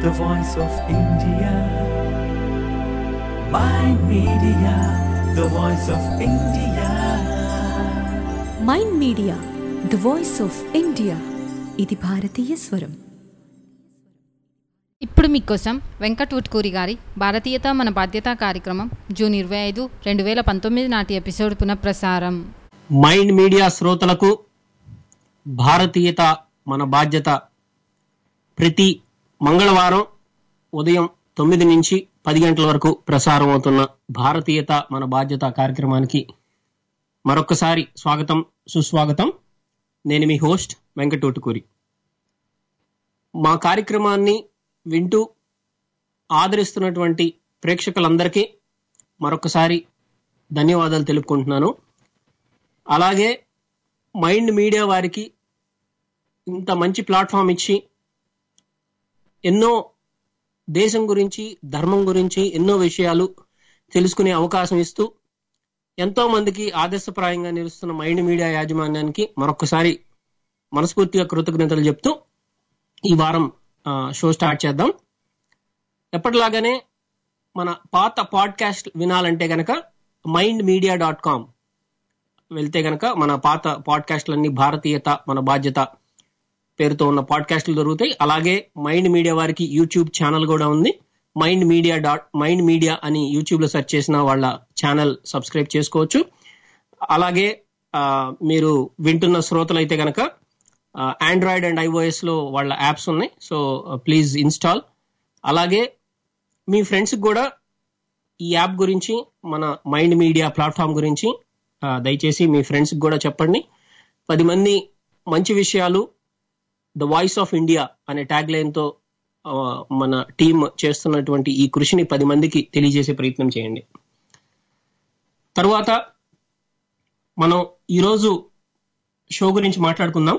the voice of India. My media, the voice of India. Mind media the voice of India ఇది భారతీయ స్వరం ఇప్పుడు మీకోసం వెంకట్ ఉట్కూరి గారి భారతీయత మన బాధ్యత కార్యక్రమం జూన్ ఇరవై ఐదు రెండు వేల పంతొమ్మిది నాటి ఎపిసోడ్ పునఃప్రసారం మైండ్ మీడియా శ్రోతలకు భారతీయత మన బాధ్యత ప్రతి మంగళవారం ఉదయం తొమ్మిది నుంచి పది గంటల వరకు ప్రసారం అవుతున్న భారతీయత మన బాధ్యత కార్యక్రమానికి మరొకసారి స్వాగతం సుస్వాగతం నేను మీ హోస్ట్ వెంకటూటుకూరి మా కార్యక్రమాన్ని వింటూ ఆదరిస్తున్నటువంటి ప్రేక్షకులందరికీ మరొకసారి ధన్యవాదాలు తెలుపుకుంటున్నాను అలాగే మైండ్ మీడియా వారికి ఇంత మంచి ప్లాట్ఫామ్ ఇచ్చి ఎన్నో దేశం గురించి ధర్మం గురించి ఎన్నో విషయాలు తెలుసుకునే అవకాశం ఇస్తూ ఎంతో మందికి ఆదర్శప్రాయంగా నిలుస్తున్న మైండ్ మీడియా యాజమాన్యానికి మరొకసారి మనస్ఫూర్తిగా కృతజ్ఞతలు చెప్తూ ఈ వారం ఆ, షో స్టార్ట్ చేద్దాం ఎప్పటిలాగానే మన పాత పాడ్కాస్ట్ వినాలంటే గనక మైండ్ మీడియా డాట్ కామ్ వెళ్తే గనక మన పాత పాడ్కాస్ట్లన్నీ భారతీయత మన బాధ్యత పేరుతో ఉన్న పాడ్కాస్ట్లు దొరుకుతాయి అలాగే మైండ్ మీడియా వారికి యూట్యూబ్ ఛానల్ కూడా ఉంది mind media dot mind media అని యూట్యూబ్ లో సెర్చ్ చేసిన వాళ్ళ ఛానల్ సబ్స్క్రైబ్ చేసుకోవచ్చు అలాగే ఆ, మీరు వింటున్న శ్రోతలు అయితే గనక ఆండ్రాయిడ్ అండ్ ఐఓఎస్ లో వాళ్ళ యాప్స్ ఉన్నాయి సో ప్లీజ్ ఇన్స్టాల్ అలాగే మీ ఫ్రెండ్స్ కూడా ఈ యాప్ గురించి మన మైండ్ మీడియా ప్లాట్ఫామ్ గురించి ఆ, దయచేసి మీ ఫ్రెండ్స్ కూడా చెప్పండి పది మంది మంచి విషయాలు ద వాయిస్ ఆఫ్ ఇండియా అనే ట్యాగ్ లైన్ తో ఆ, మన టీం చేస్తున్నటువంటి ఈ కృషిని పది మందికి తెలియజేసే ప్రయత్నం చేయండి తరువాత మనం ఈరోజు షో గురించి మాట్లాడుకుందాం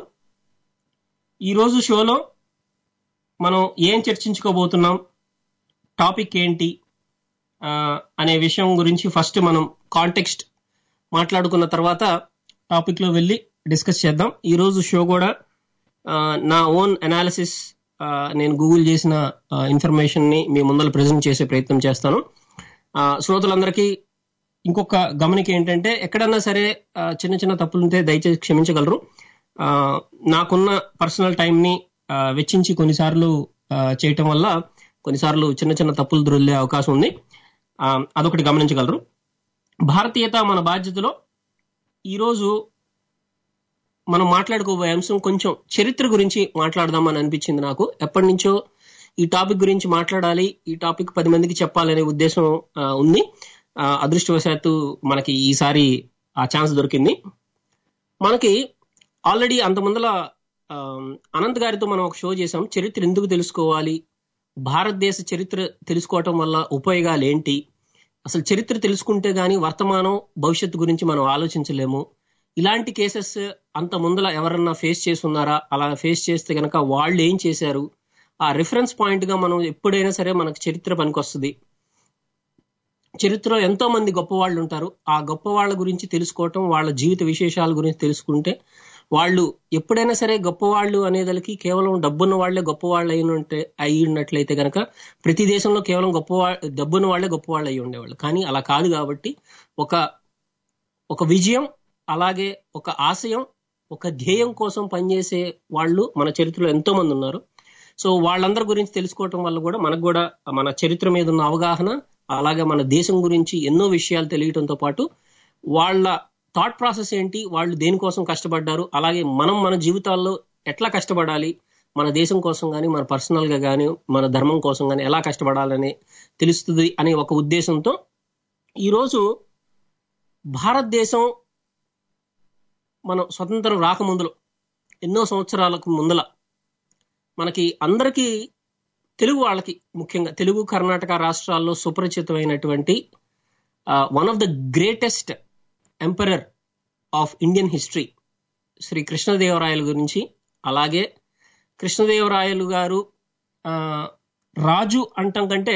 ఈరోజు షోలో మనం ఏం చర్చించుకోబోతున్నాం టాపిక్ ఏంటి ఆ, అనే విషయం గురించి ఫస్ట్ మనం కాంటెక్స్ట్ మాట్లాడుకున్న తర్వాత టాపిక్ లో వెళ్ళి డిస్కస్ చేద్దాం ఈ రోజు షో కూడా ఆ, నా ఓన్ అనాలిసిస్ నేను గూగుల్ చేసిన ఇన్ఫర్మేషన్ ని మీ ముందర ప్రజెంట్ చేసే ప్రయత్నం చేస్తాను ఆ, శ్రోతలందరికీ ఇంకొక గమనిక ఏంటంటే ఎక్కడన్నా సరే ఆ, చిన్న చిన్న తప్పులు ఉంటే దయచేసి క్షమించగలరు ఆ, నాకున్న పర్సనల్ టైంని ఆ, వెచ్చించి కొన్నిసార్లు ఆ, చేయటం వల్ల కొన్నిసార్లు చిన్న చిన్న తప్పులు దొరికే అవకాశం ఉంది ఆ, అదొకటి గమనించగలరు భారతీయత మన బాధ్యతలో ఈరోజు మనం మాట్లాడుకోబోయే అంశం కొంచెం చరిత్ర గురించి మాట్లాడదామని అనిపించింది నాకు ఎప్పటి నుంచో ఈ టాపిక్ గురించి మాట్లాడాలి ఈ టాపిక్ పది మందికి చెప్పాలనే ఉద్దేశం ఆ, ఉంది ఆ, అదృష్టవశాత్తు మనకి ఈసారి ఆ ఛాన్స్ దొరికింది మనకి ఆల్రెడీ అంత ముందల ఆ, అనంత్ గారితో మనం ఒక షో చేసాం చరిత్ర ఎందుకు తెలుసుకోవాలి భారతదేశ చరిత్ర తెలుసుకోవటం వల్ల ఉపయోగాలు ఏంటి అసలు చరిత్ర తెలుసుకుంటే గానీ వర్తమానం భవిష్యత్తు గురించి మనం ఆలోచించలేము ఇలాంటి కేసెస్ అంత ముందల ఎవరన్నా ఫేస్ చేసి ఉన్నారా అలా ఫేస్ చేస్తే గనక వాళ్ళు ఏం చేశారు ఆ రిఫరెన్స్ పాయింట్ గా మనం ఎప్పుడైనా సరే మనకు చరిత్ర పనికొస్తుంది చరిత్రలో ఎంతో మంది గొప్ప వాళ్ళు ఉంటారు ఆ గొప్ప వాళ్ళ గురించి తెలుసుకోవటం వాళ్ళ జీవిత విశేషాల గురించి తెలుసుకుంటే వాళ్ళు ఎప్పుడైనా సరే గొప్పవాళ్ళు అనేదానికి కేవలం డబ్బున్న వాళ్లే గొప్పవాళ్ళు అయి ఉంటే అయి ఉన్నట్లయితే గనక ప్రతి దేశంలో కేవలం గొప్ప డబ్బున్న వాళ్లే గొప్పవాళ్ళు అయి ఉండేవాళ్ళు కానీ అలా కాదు కాబట్టి ఒక ఒక విజయం అలాగే ఒక ఆశయం ఒక ధ్యేయం కోసం పనిచేసే వాళ్ళు మన చరిత్రలో ఎంతో మంది ఉన్నారు సో వాళ్ళందరి గురించి తెలుసుకోవటం వల్ల కూడా మనకు కూడా మన చరిత్ర మీద ఉన్న అవగాహన అలాగే మన దేశం గురించి ఎన్నో విషయాలు తెలియటంతో పాటు వాళ్ళ థాట్ ప్రాసెస్ ఏంటి వాళ్ళు దేనికోసం కష్టపడ్డారు అలాగే మనం మన జీవితాల్లో ఎట్లా కష్టపడాలి మన దేశం కోసం కానీ మన పర్సనల్ గా కానీ మన ధర్మం కోసం కానీ ఎలా కష్టపడాలని తెలుస్తుంది అనే ఒక ఉద్దేశంతో ఈరోజు భారతదేశం మనం స్వతంత్రం రాకముందులో ఎన్నో సంవత్సరాలకు ముందల మనకి అందరికీ తెలుగు వాళ్ళకి ముఖ్యంగా తెలుగు కర్ణాటక రాష్ట్రాల్లో సుపరిచితమైనటువంటి one of the greatest emperor of Indian history Shri కృష్ణదేవరాయల గురించి అలాగే కృష్ణదేవరాయలు గారు ఆ, రాజు అంటాం కంటే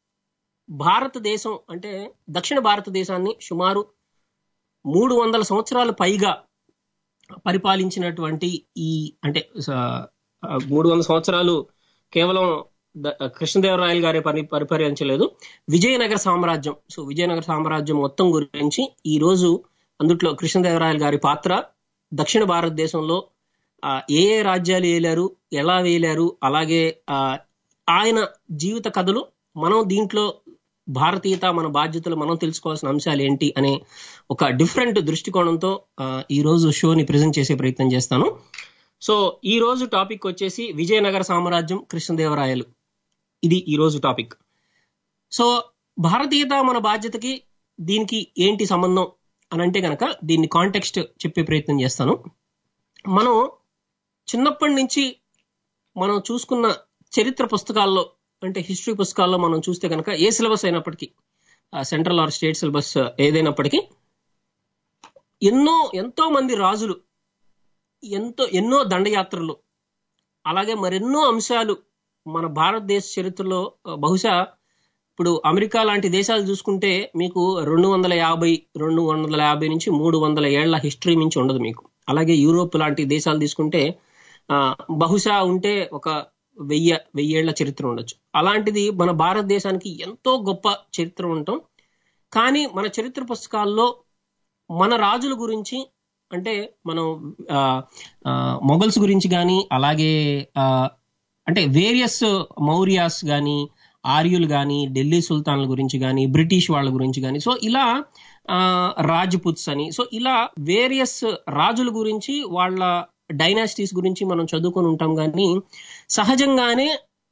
భారతదేశం అంటే దక్షిణ భారతదేశాన్ని సుమారు మూడు వందల సంవత్సరాలు పైగా పరిపాలించినటువంటి ఈ అంటే స- ఆ, మూడు వందల సంవత్సరాలు కేవలం ద- కృష్ణదేవరాయలు గారి పని పరిపాలించలేదు విజయనగర సామ్రాజ్యం సో విజయనగర సామ్రాజ్యం మొత్తం గురించి ఈ రోజు అందుట్లో కృష్ణదేవరాయలు గారి పాత్ర దక్షిణ భారతదేశంలో ఆ, ఏ ఏ రాజ్యాలు ఏలారు ఎలా వేలారు అలాగే ఆ, ఆయన జీవిత కథలు మనం దీంట్లో భారతీయత మన బాధ్యతలు మనం తెలుసుకోవాల్సిన అంశాలు ఏంటి అనే ఒక డిఫరెంట్ దృష్టికోణంతో ఆ, ఈ రోజు షోని ప్రజెంట్ చేసే ప్రయత్నం చేస్తాను సో ఈ రోజు టాపిక్ వచ్చేసి విజయనగర సామ్రాజ్యం కృష్ణదేవరాయలు ఇది ఈ రోజు టాపిక్ సో భారతీయత మన బాధ్యతకి దీనికి ఏంటి సంబంధం అని అంటే గనక దీన్ని కాంటెక్స్ట్ చెప్పే ప్రయత్నం చేస్తాను మనం చిన్నప్పటి నుంచి మనం చూసుకున్న చరిత్ర పుస్తకాల్లో అంటే హిస్టరీ పుస్తకాల్లో మనం చూస్తే కనుక ఏ సిలబస్ అయినప్పటికీ సెంట్రల్ ఆర్ స్టేట్ సిలబస్ ఏదైనప్పటికీ ఎన్నో ఎంతో మంది రాజులు ఎంతో ఎన్నో దండయాత్రలు అలాగే మరెన్నో అంశాలు మన భారతదేశ చరిత్రలో ఆ, బహుశా ఇప్పుడు అమెరికా లాంటి దేశాలు చూసుకుంటే మీకు రెండు వందల యాభై రెండు వందల యాభై నుంచి మూడు వందల ఏళ్ల హిస్టరీ నుంచి ఉండదు మీకు అలాగే యూరోప్ లాంటి దేశాలు తీసుకుంటే ఆ, బహుశా ఉంటే ఒక వెయ్యి వెయ్యేళ్ల చరిత్ర ఉండొచ్చు అలాంటిది మన భారతదేశానికి ఎంతో గొప్ప చరిత్ర ఉండటం కానీ మన చరిత్ర పుస్తకాల్లో మన రాజుల గురించి అంటే మనం ఆ, ఆ, మొఘల్స్ గురించి కానీ అలాగే ఆ, అంటే వేరియస్ మౌర్యాస్ కానీ ఆర్యులు కానీ ఢిల్లీ సుల్తాన్ల గురించి కానీ బ్రిటిష్ వాళ్ళ గురించి కానీ సో ఇలా ఆ, రాజ్పుత్స్ అని సో ఇలా వేరియస్ రాజుల గురించి వాళ్ళ డైనాసిటీస్ గురించి మనం చదువుకొని ఉంటాం కానీ సహజంగానే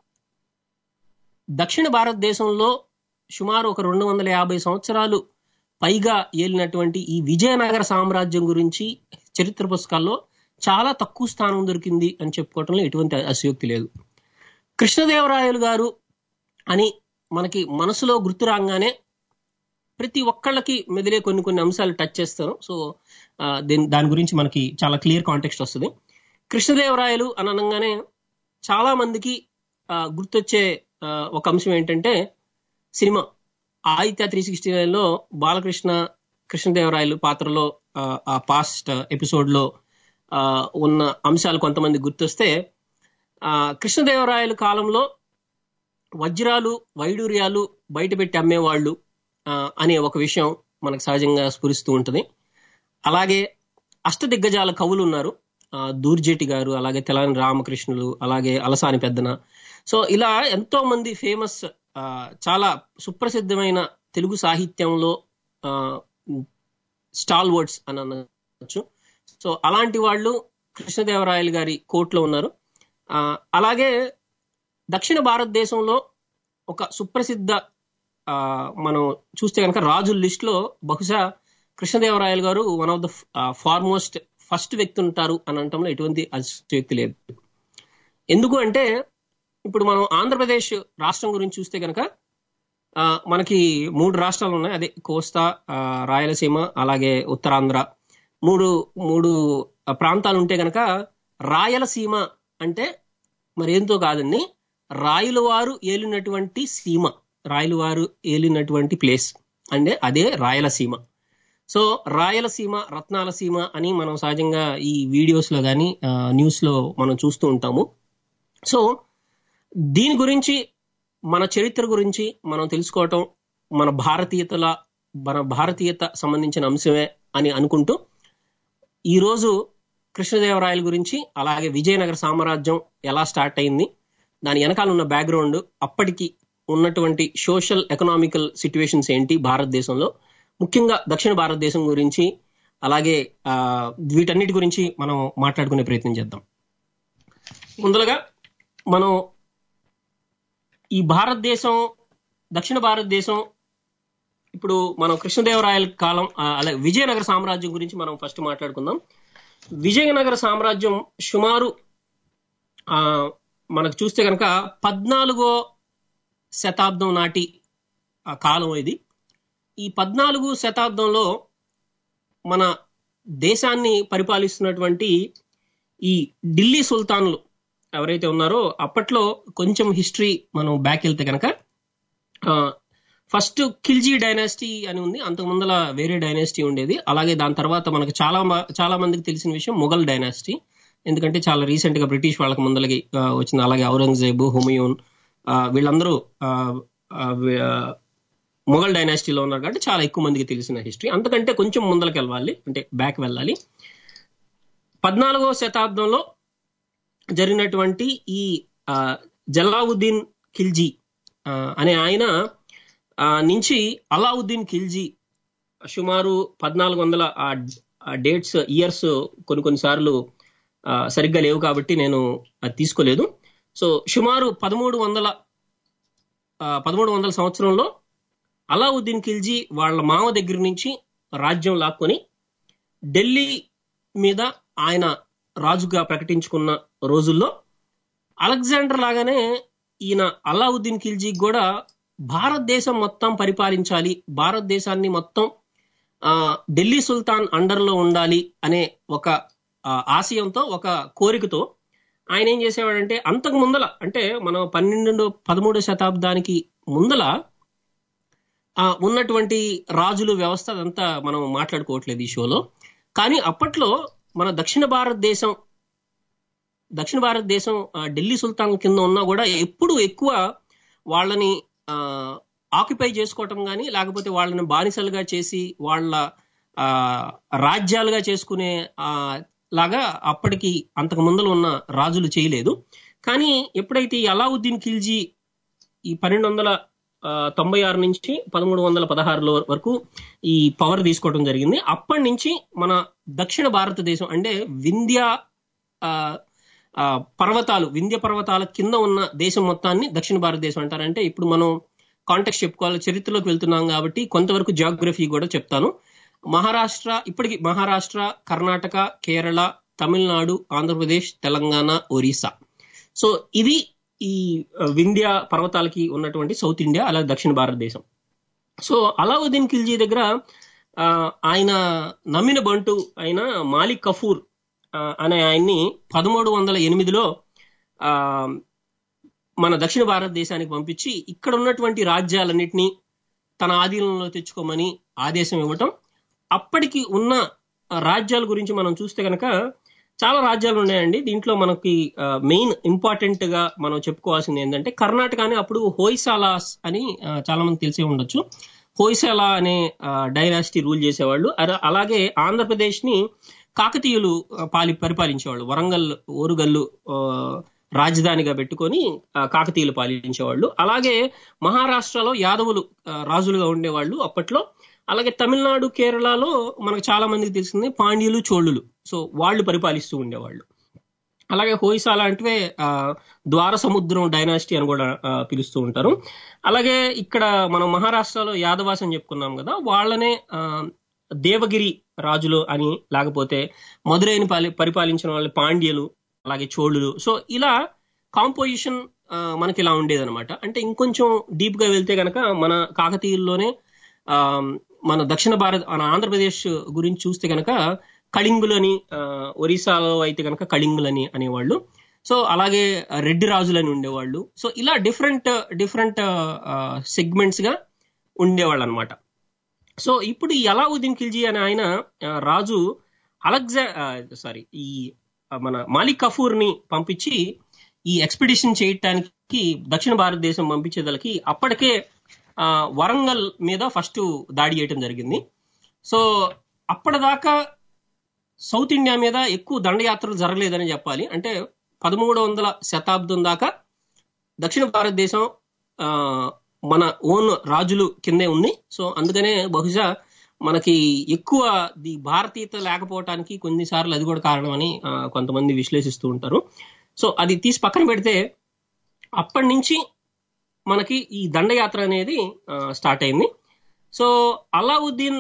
దక్షిణ భారతదేశంలో సుమారు ఒక రెండు వందల యాభై సంవత్సరాలు పైగా ఏలినటువంటి ఈ విజయనగర సామ్రాజ్యం గురించి చరిత్ర పుస్తకాల్లో చాలా తక్కువ స్థానం దొరికింది అని చెప్పుకోవటంలో ఎటువంటి అసయోక్తి లేదు కృష్ణదేవరాయలు గారు అని మనకి మనసులో గుర్తు రాగానే ప్రతి ఒక్కళ్ళకి మెదిలే కొన్ని కొన్ని అంశాలు టచ్ చేస్తాను సో ఆ, దీని- దాని గురించి మనకి చాలా క్లియర్ కాంటెక్స్ట్ వస్తుంది కృష్ణదేవరాయలు అని అనగానే చాలా మందికి ఆ, గుర్తొచ్చే ఆ, ఒక అంశం ఏంటంటే cinema Aditya three sixty nine లో బాలకృష్ణ కృష్ణదేవరాయలు పాత్రలో ఆ, ఆ పాస్ట్ ఎపిసోడ్ లో ఆ, ఉన్న అంశాలు కొంతమంది గుర్తొస్తే ఆ, కృష్ణదేవరాయల కాలంలో వజ్రాలు వైడూర్యాలు బయట పెట్టి అమ్మేవాళ్ళు ఆ, అనే ఒక విషయం మనకు సహజంగా స్ఫురిస్తూ ఉంటుంది అలాగే అష్టదిగ్గజాల కవులు ఉన్నారు ఆ, దూర్జేటి గారు అలాగే తెలంగాణ రామకృష్ణులు అలాగే అలసాని పెద్దన సో ఇలా ఎంతో మంది ఫేమస్ చాలా సుప్రసిద్ధమైన తెలుగు సాహిత్యంలో స్టాల్ వర్డ్స్ అని అనొచ్చు సో అలాంటి వాళ్ళు కృష్ణదేవరాయలు గారి కోర్టులో ఉన్నారు ఆ, అలాగే దక్షిణ భారతదేశంలో ఒక సుప్రసిద్ధ ఆ, మనం చూస్తే కనుక రాజుల లిస్ట్ లో బహుశా కృష్ణదేవరాయలు గారు one of the foremost first వ్యక్తి ఉంటారు అని అనటంలో ఎటువంటి అతిశయోక్తి లేదు ఎందుకు అంటే ఇప్పుడు మనం ఆంధ్రప్రదేశ్ రాష్ట్రం గురించి చూస్తే కనుక ఆ, మనకి మూడు రాష్ట్రాలు ఉన్నాయి అదే కోస్తా ఆ, రాయలసీమ అలాగే ఉత్తరాంధ్ర మూడు మూడు ఆ, ప్రాంతాలు ఉంటే కనుక రాయలసీమ అంటే మరేంతో కాదండి రాయుల వారు ఏలినటువంటి సీమ రాయుల వారు ఏలినటువంటి ప్లేస్ అంటే అదే రాయలసీమ సో రాయలసీమ రత్నాల సీమ అని మనం సహజంగా ఈ వీడియోస్ లో కానీ న్యూస్ లో మనం చూస్తూ ఉంటాము సో దీని గురించి మన చరిత్ర గురించి మనం తెలుసుకోవటం మన భారతీయతల మన భారతీయత సంబంధించిన అంశమే అని అనుకుంటూ ఈరోజు కృష్ణదేవరాయల గురించి అలాగే విజయనగర సామ్రాజ్యం ఎలా స్టార్ట్ అయింది దాని వెనకాల ఉన్న బ్యాక్గ్రౌండ్ అప్పటికి ఉన్నటువంటి సోషల్ ఎకనామికల్ సిచ్యువేషన్స్ ఏంటి భారతదేశంలో ముఖ్యంగా దక్షిణ భారతదేశం గురించి అలాగే ఆ, వీటన్నిటి గురించి మనం మాట్లాడుకునే ప్రయత్నం చేద్దాం ముందులుగా మనం ఈ భారతదేశం దక్షిణ భారతదేశం ఇప్పుడు మనం కృష్ణదేవరాయల కాలం ఆ, అలాగే విజయనగర సామ్రాజ్యం గురించి మనం ఫస్ట్ మాట్లాడుకుందాం విజయనగర సామ్రాజ్యం సుమారు ఆ మనకు చూస్తే కనుక పద్నాలుగో శతాబ్దం నాటి ఆ కాలం ఇది ఈ పద్నాలుగు శతాబ్దంలో మన దేశాన్ని పరిపాలిస్తున్నటువంటి ఈ ఢిల్లీ సుల్తాన్లు ఎవరైతే ఉన్నారో అప్పట్లో కొంచెం హిస్టరీ మనం బ్యాక్ వెళ్తే కనుక ఫస్ట్ ఖిల్జీ డైనాసిటీ అని ఉంది అంతకు ముందల వేరే డైనాసిటీ ఉండేది అలాగే దాని తర్వాత మనకు చాలా మ- చాలా మందికి తెలిసిన విషయం మొఘల్ డైనాసిటీ ఎందుకంటే చాలా రీసెంట్ గా బ్రిటిష్ వాళ్ళకి ముందలకి ఆ, వచ్చిన అలాగే ఔరంగజేబు హుమయూన్ ఆ, వీళ్ళందరూ ఆ, ఆ, వి- ఆ, మొఘల్ డైనాసిటీలో ఉన్నారు కాబట్టి చాలా ఎక్కువ మందికి తెలిసిన హిస్టరీ అంతకంటే కొంచెం ముందరకు వెళ్ళాలి అంటే బ్యాక్ వెళ్ళాలి పద్నాలుగవ శతాబ్దంలో జరిగినటువంటి ఈ ఆ, జలావుద్దీన్ ఖిల్జీ ఆ, అనే ఆయన ఆ, నుంచి అలావుద్దీన్ ఖిల్జీ సుమారు పద్నాలుగు వందల ఆ డేట్స్ ఇయర్స్ కొన్ని కొన్నిసార్లు ఆ, సరిగ్గా లేవు కాబట్టి నేను అది తీసుకోలేదు సో సుమారు పదమూడు వందల పదమూడు వందల సంవత్సరంలో అలావుద్దీన్ ఖిల్జీ వాళ్ళ మామ దగ్గర నుంచి రాజ్యం లాక్కొని ఢిల్లీ మీద ఆయన రాజుగా ప్రకటించుకున్న రోజుల్లో అలెగ్జాండర్ లాగానే ఈయన అలావుద్దీన్ ఖిల్జీ కూడా భారతదేశం మొత్తం పరిపాలించాలి భారతదేశాన్ని మొత్తం ఆ, ఢిల్లీ సుల్తాన్ అండర్లో ఉండాలి అనే ఒక ఆ, ఆశయంతో ఒక కోరికతో ఆయన ఏం చేసేవాడంటే అంతకు ముందల అంటే మనం పన్నెండు పదమూడు శతాబ్దానికి ముందల ఆ, ఉన్నటువంటి రాజులు వ్యవస్థ అదంతా మనం మాట్లాడుకోవట్లేదు ఈ షోలో కానీ అప్పట్లో మన దక్షిణ భారతదేశం దక్షిణ భారతదేశం ఆ, ఢిల్లీ సుల్తాన్ కింద ఉన్నా కూడా ఎప్పుడు ఎక్కువ వాళ్ళని ఆక్యుపై చేసుకోవటం కానీ లేకపోతే వాళ్ళని బానిసలుగా చేసి వాళ్ళ ఆ, రాజ్యాలుగా చేసుకునే ఆ, లాగా అప్పటికి అంతకు ముందర ఉన్న రాజులు చేయలేదు కానీ ఎప్పుడైతే ఈ అలావుద్దీన్ ఖిల్జీ ఈ పన్నెండు వందల ఆ, తొంభై ఆరు నుంచి పదమూడు వందల పదహారులో వరకు ఈ పవర్ తీసుకోవడం జరిగింది అప్పటి నుంచి మన దక్షిణ భారతదేశం అంటే వింధ్య ఆ, ఆ, పర్వతాలు వింధ్య పర్వతాల కింద ఉన్న దేశం మొత్తాన్ని దక్షిణ భారతదేశం అంటారంటే ఇప్పుడు మనం కాంటెక్స్ట్ చెప్పుకోవాలి చరిత్రలోకి వెళ్తున్నాం కాబట్టి కొంతవరకు జాగ్రఫీ కూడా చెప్తాను మహారాష్ట్ర ఇప్పటికి మహారాష్ట్ర కర్ణాటక కేరళ తమిళనాడు ఆంధ్రప్రదేశ్ తెలంగాణ ఒరిస్సా సో ఇది ఈ ఆ, వింధ్య పర్వతాలకి ఉన్నటువంటి సౌత్ ఇండియా అలాగే దక్షిణ భారతదేశం సో అలావుద్దీన్ ఖిల్జీ దగ్గర ఆ, ఆయన నమ్మిన బంటు అయిన మాలిక్ కఫూర్ ఆ, అనే ఆయన్ని పదమూడు వందల ఎనిమిదిలో ఆ, మన దక్షిణ భారతదేశానికి పంపించి ఇక్కడ ఉన్నటువంటి రాజ్యాలన్నిటినీ తన ఆధీనంలో తెచ్చుకోమని ఆదేశం ఇవ్వటం అప్పటికి ఉన్న రాజ్యాల గురించి మనం చూస్తే కనుక చాలా రాజ్యాలు ఉన్నాయండి దీంట్లో మనకి మెయిన్ ఇంపార్టెంట్ గా మనం చెప్పుకోవాల్సింది ఏంటంటే కర్ణాటకని అప్పుడు హోయ్సాలాస్ అని ఆ, చాలా మంది తెలిసే ఉండొచ్చు హోయ్సాలా అనే డైనాసిటీ రూల్ చేసేవాళ్ళు అర- అలాగే ఆంధ్రప్రదేశ్ ని కాకతీయులు ఆ, పాలి పరిపాలించేవాళ్ళు వరంగల్ ఓరుగల్లు ఆ, రాజధానిగా పెట్టుకొని ఆ, కాకతీయులు పాలించేవాళ్ళు అలాగే మహారాష్ట్రలో యాదవులు ఆ, రాజులుగా ఉండేవాళ్ళు అప్పట్లో అలాగే తమిళనాడు కేరళలో మనకు చాలా మందికి తెలిసింది పాండ్యులు చోళులు సో వాళ్ళు పరిపాలిస్తూ ఉండేవాళ్ళు అలాగే హోయిసాల అంటే ఆ, ద్వార సముద్రం డైనాసిటీ అని కూడా ఆ, పిలుస్తూ ఉంటారు అలాగే ఇక్కడ మనం మహారాష్ట్రలో యాదవాస్ అని చెప్పుకున్నాం కదా వాళ్ళనే ఆ, దేవగిరి రాజులు అని లేకపోతే మధురైని పాలి పరిపాలించిన వాళ్ళు పాండ్యులు అలాగే చోళులు సో ఇలా కాంపోజిషన్ మనకి ఇలా ఉండేదన్నమాట అంటే ఇంకొంచెం డీప్ గా వెళ్తే గనక మన కాకతీయుల్లోనే ఆ, మన దక్షిణ భారత్ మన ఆంధ్రప్రదేశ్ గురించి చూస్తే గనక కళింగులని ఆ, ఒరిస్సాలో అయితే గనక కళింగులని అనేవాళ్ళు సో అలాగే రెడ్డి రాజులని ఉండేవాళ్ళు సో ఇలా డిఫరెంట్ డిఫరెంట్ సెగ్మెంట్స్ గా ఉండేవాళ్ళు అనమాట సో ఇప్పుడు ఈ అలావుద్దీన్ ఖిల్జీ అనే ఆయన ఆ, రాజు అలెగ్జా సారీ ఈ ఆ, మన మాలిక్ కఫూర్ ని పంపించి ఈ ఎక్స్పిడిషన్ చేయటానికి దక్షిణ భారతదేశం పంపించేదలకి అప్పటికే ఆ, వరంగల్ మీద ఫస్ట్ దాడి చేయటం జరిగింది సో అప్పటిదాకా సౌత్ ఇండియా మీద ఎక్కువ దండయాత్రలు జరగలేదని చెప్పాలి అంటే పదమూడు వందల శతాబ్దం దాకా దక్షిణ భారతదేశం ఆ, మన ఓన్ రాజులు కిందే ఉంది సో అందుకనే బహుశా మనకి ఎక్కువ ది భారతీయత లేకపోవటానికి కొన్నిసార్లు అది కూడా కారణమని ఆ, కొంతమంది విశ్లేషిస్తూ ఉంటారు సో అది తీసి పక్కన పెడితే అప్పటి నుంచి మనకి ఈ దండయాత్ర అనేది స్టార్ట్ అయింది సో అలావుద్దీన్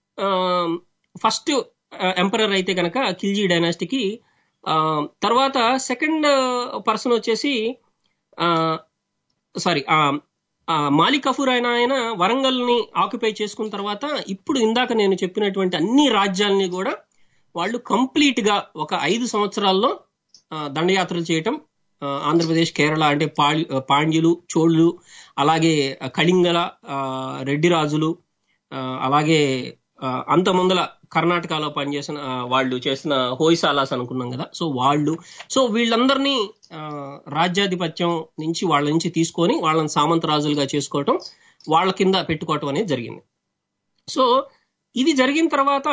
ఫస్ట్ ఎంపరర్ అయితే కనుక ఖిల్జీ డైనాసిటీకి ఆ, తర్వాత సెకండ్ పర్సన్ వచ్చేసి సారీ మాలిక్ కఫూర్ అయిన ఆయన వరంగల్ ని ఆక్యుపై చేసుకున్న తర్వాత ఇప్పుడు ఇందాక నేను చెప్పినటువంటి అన్ని రాజ్యాలని కూడా వాళ్ళు కంప్లీట్ గా ఒక ఐదు సంవత్సరాల్లో ఆ, దండయాత్రలు చేయటం ఆ, ఆంధ్రప్రదేశ్ కేరళ అంటే పాళ్ పాండ్యులు చోళులు అలాగే కళింగల ఆ, రెడ్డి రాజులు ఆ, అలాగే ఆ, అంత ముందల కర్ణాటకలో పనిచేసిన ఆ, వాళ్ళు చేసిన హోయిసాలాస్ అనుకున్నాం కదా సో వాళ్ళు సో వీళ్ళందరినీ ఆ, రాజ్యాధిపత్యం నుంచి వాళ్ళ నుంచి తీసుకొని వాళ్ళని సామంత రాజులుగా చేసుకోవటం వాళ్ళ కింద పెట్టుకోవటం అనేది జరిగింది సో ఇది జరిగిన తర్వాత